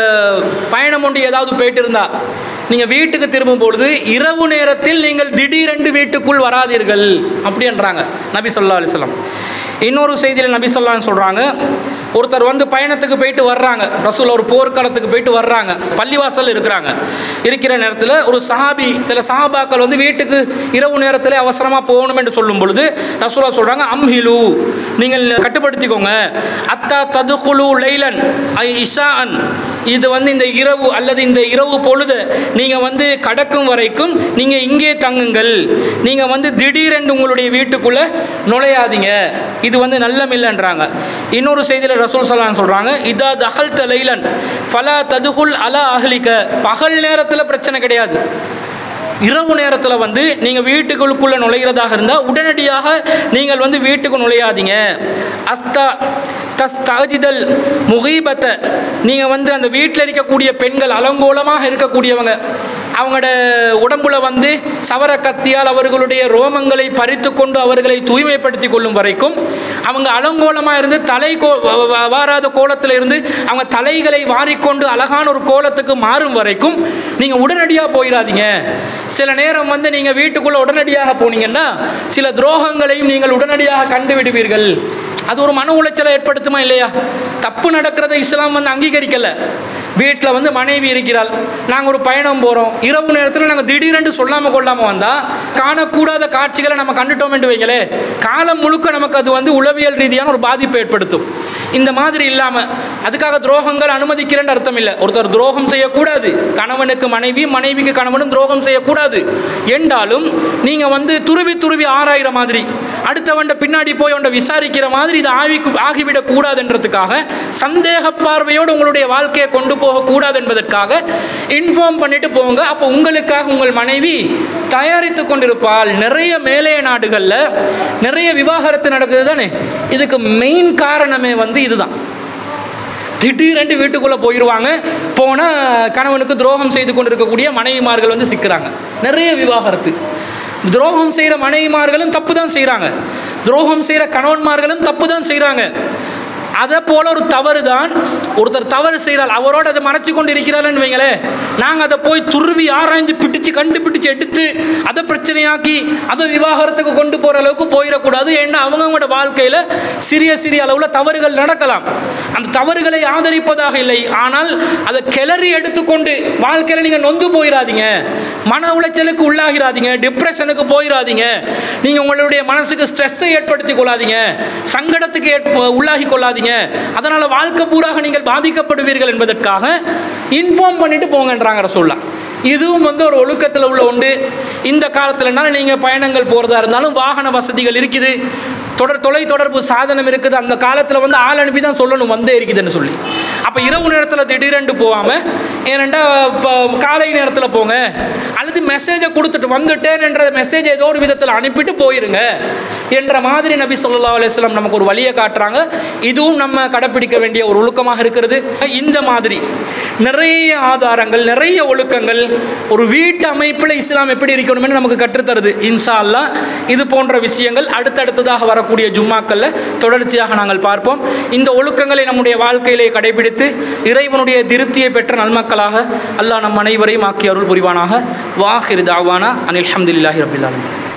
பயணம் ஒன்று ஏதாவது போயிட்டு இருந்தா நீங்கள் வீட்டுக்கு திரும்பும் பொழுது இரவு நேரத்தில் நீங்கள் திடீரென்று வீட்டுக்குள் வராதீர்கள் அப்படின்றாங்க நபி சொல்லா அலிஸ்லாம் இன்னொரு செய்தியில் நபி சொல்லான்னு சொல்கிறாங்க ஒருத்தர் வந்து பயணத்துக்கு போயிட்டு வர்றாங்க ரசூல் ஒரு போர்க்களத்துக்கு போயிட்டு வர்றாங்க பள்ளிவாசல் இருக்கிறாங்க இருக்கிற நேரத்தில் ஒரு சஹாபி சில சஹாபாக்கள் வந்து வீட்டுக்கு இரவு நேரத்தில் அவசரமாக போகணும் என்று சொல்லும் பொழுது ரசூலா சொல்கிறாங்க அம்ஹிலு நீங்கள் கட்டுப்படுத்திக்கோங்க அத்தா ததுகுலு லைலன் ஐ இஷாஅன் இது வந்து இந்த இரவு அல்லது இந்த இரவு பொழுது நீங்கள் வந்து கடக்கும் வரைக்கும் நீங்கள் இங்கே தங்குங்கள் நீங்கள் வந்து திடீரென்று உங்களுடைய வீட்டுக்குள்ளே நுழையாதீங்க இது வந்து நல்லமில்லைன்றாங்க இன்னொரு செய்தியில் ரசூல் சலான் சொல்கிறாங்க இதா தஹல் லைலன் ஃபலா ததுகுல் அலா அஹ்லிக்க பகல் நேரத்தில் பிரச்சனை கிடையாது இரவு நேரத்தில் வந்து நீங்கள் வீட்டுக்குள்ளுக்குள்ளே நுழைகிறதாக இருந்தால் உடனடியாக நீங்கள் வந்து வீட்டுக்கு நுழையாதீங்க அஸ்தா தஸ் தஜிதல் முகீபத்தை நீங்கள் வந்து அந்த வீட்டில் இருக்கக்கூடிய பெண்கள் அலங்கோலமாக இருக்கக்கூடியவங்க அவங்களோட உடம்புல வந்து சவர கத்தியால் அவர்களுடைய ரோமங்களை பறித்து கொண்டு அவர்களை தூய்மைப்படுத்தி கொள்ளும் வரைக்கும் அவங்க அலங்கோலமாக இருந்து தலை கோ வ- வ- வாராத கோலத்தில் இருந்து அவங்க தலைகளை வாரிக்கொண்டு அழகான ஒரு கோலத்துக்கு மாறும் வரைக்கும் நீங்கள் உடனடியாக போயிடாதீங்க சில நேரம் வந்து நீங்கள் வீட்டுக்குள்ளே உடனடியாக போனீங்கன்னா சில துரோகங்களையும் நீங்கள் உடனடியாக கண்டு விடுவீர்கள் அது ஒரு மன உளைச்சலை ஏற்படுத்துமா இல்லையா தப்பு நடக்கிறத இஸ்லாம் வந்து அங்கீகரிக்கலை வீட்டில் வந்து மனைவி இருக்கிறாள் நாங்கள் ஒரு பயணம் போகிறோம் இரவு நேரத்தில் நாங்கள் திடீரென்று சொல்லாமல் கொள்ளாமல் வந்தால் காணக்கூடாத காட்சிகளை நம்ம கண்டுட்டோம்னு வைங்களே காலம் முழுக்க நமக்கு அது வந்து உளவியல் ரீதியான ஒரு பாதிப்பை ஏற்படுத்தும் இந்த மாதிரி இல்லாமல் அதுக்காக துரோகங்கள் அனுமதிக்கிறேன்னு அர்த்தம் இல்லை ஒருத்தர் துரோகம் செய்யக்கூடாது கணவனுக்கு மனைவி மனைவிக்கு கணவனும் துரோகம் செய்யக்கூடாது என்றாலும் நீங்கள் வந்து துருவி துருவி ஆராயிற மாதிரி அடுத்தவன்ட பின்னாடி போய் அவன்ட விசாரிக்கிற மாதிரி இது ஆவி ஆகிவிடக் கூடாதுன்றதுக்காக சந்தேக பார்வையோடு உங்களுடைய வாழ்க்கையை கொண்டு போகக்கூடாது என்பதற்காக இன்ஃபார்ம் பண்ணிட்டு போங்க அப்போ உங்களுக்காக உங்கள் மனைவி தயாரித்து கொண்டிருப்பாள் நிறைய மேலைய நாடுகளில் நிறைய விவாகரத்து நடக்குது தானே இதுக்கு மெயின் காரணமே வந்து இதுதான் திடீரென்று வீட்டுக்குள்ளே போயிடுவாங்க போனால் கணவனுக்கு துரோகம் செய்து கொண்டிருக்கக்கூடிய மனைவிமார்கள் வந்து சிக்கிறாங்க நிறைய விவாகரத்து துரோகம் செய்கிற மனைவிமார்களும் தப்பு தான் செய்கிறாங்க துரோகம் செய்கிற கணவன்மார்களும் தப்பு தான் செய்கிறாங்க அதை போல ஒரு தவறு தான் ஒருத்தர் தவறு செய்கிறாள் அவரோடு அதை மறைச்சு கொண்டு இருக்கிறாள்னு வைங்களேன் நாங்கள் அதை போய் துருவி ஆராய்ந்து பிடிச்சு கண்டுபிடிச்சு எடுத்து அதை பிரச்சனையாக்கி அதை விவாகரத்துக்கு கொண்டு போகிற அளவுக்கு போயிடக்கூடாது ஏன்னா அவங்கவுங்களோட வாழ்க்கையில் சிறிய சிறிய அளவில் தவறுகள் நடக்கலாம் அந்த தவறுகளை ஆதரிப்பதாக இல்லை ஆனால் அதை கிளறி எடுத்துக்கொண்டு வாழ்க்கையில் நீங்கள் நொந்து போயிடாதீங்க மன உளைச்சலுக்கு உள்ளாகிறாதீங்க டிப்ரெஷனுக்கு போயிடாதீங்க நீங்கள் உங்களுடைய மனசுக்கு ஸ்ட்ரெஸ்ஸை ஏற்படுத்தி கொள்ளாதீங்க சங்கடத்துக்கு ஏற்ப உள்ளாகி கொள்ளாதீங்க அதனால் வாழ்க்கை பூராக நீங்கள் பாதிக்கப்படுவீர்கள் என்பதற்காக இன்ஃபார்ம் பண்ணிட்டு போங்கன்றாங்க ரசூல்லா இதுவும் வந்து ஒரு ஒழுக்கத்தில் உள்ள உண்டு இந்த காலத்துலனால நீங்கள் பயணங்கள் போகிறதா இருந்தாலும் வாகன வசதிகள் இருக்குது தொடர் தொலை தொடர்பு சாதனம் இருக்குது அந்த காலத்தில் வந்து ஆள் அனுப்பி தான் சொல்லணும் வந்தே இருக்குதுன்னு சொல்லி அப்போ இரவு நேரத்தில் திடீரென்று போகாமல் ஏனெண்டா இப்போ காலை நேரத்தில் போங்க அல்லது மெசேஜை கொடுத்துட்டு வந்துட்டேன் என்ற மெசேஜ் ஏதோ ஒரு விதத்தில் அனுப்பிட்டு போயிருங்க என்ற மாதிரி நபி ஸல்லல்லாஹு அலைஹி வஸல்லம் நமக்கு ஒரு வழியை காட்டுறாங்க இதுவும் நம்ம கடைப்பிடிக்க வேண்டிய ஒரு ஒழுக்கமாக இருக்கிறது இந்த மாதிரி நிறைய ஆதாரங்கள் நிறைய ஒழுக்கங்கள் ஒரு வீட்டு அமைப்பில் இஸ்லாம் எப்படி இருக்கணும்னு நமக்கு கற்றுத்தருது இன்ஷா அல்லாஹ் இது போன்ற விஷயங்கள் அடுத்தடுத்ததாக வரக்கூடிய ஜும்மாக்களில் தொடர்ச்சியாக நாங்கள் பார்ப்போம் இந்த ஒழுக்கங்களை நம்முடைய வாழ்க்கையிலே கடைபிடித்து இறைவனுடைய திருப்தியை பெற்ற நல்மக்களாக அல்லாஹ் நம் அனைவரையும் ஆக்கி அருள் புரிவானாக வாஹிர் தாவானா அனில் அஹமதுல்லாஹி ரபில் ஆலமீன்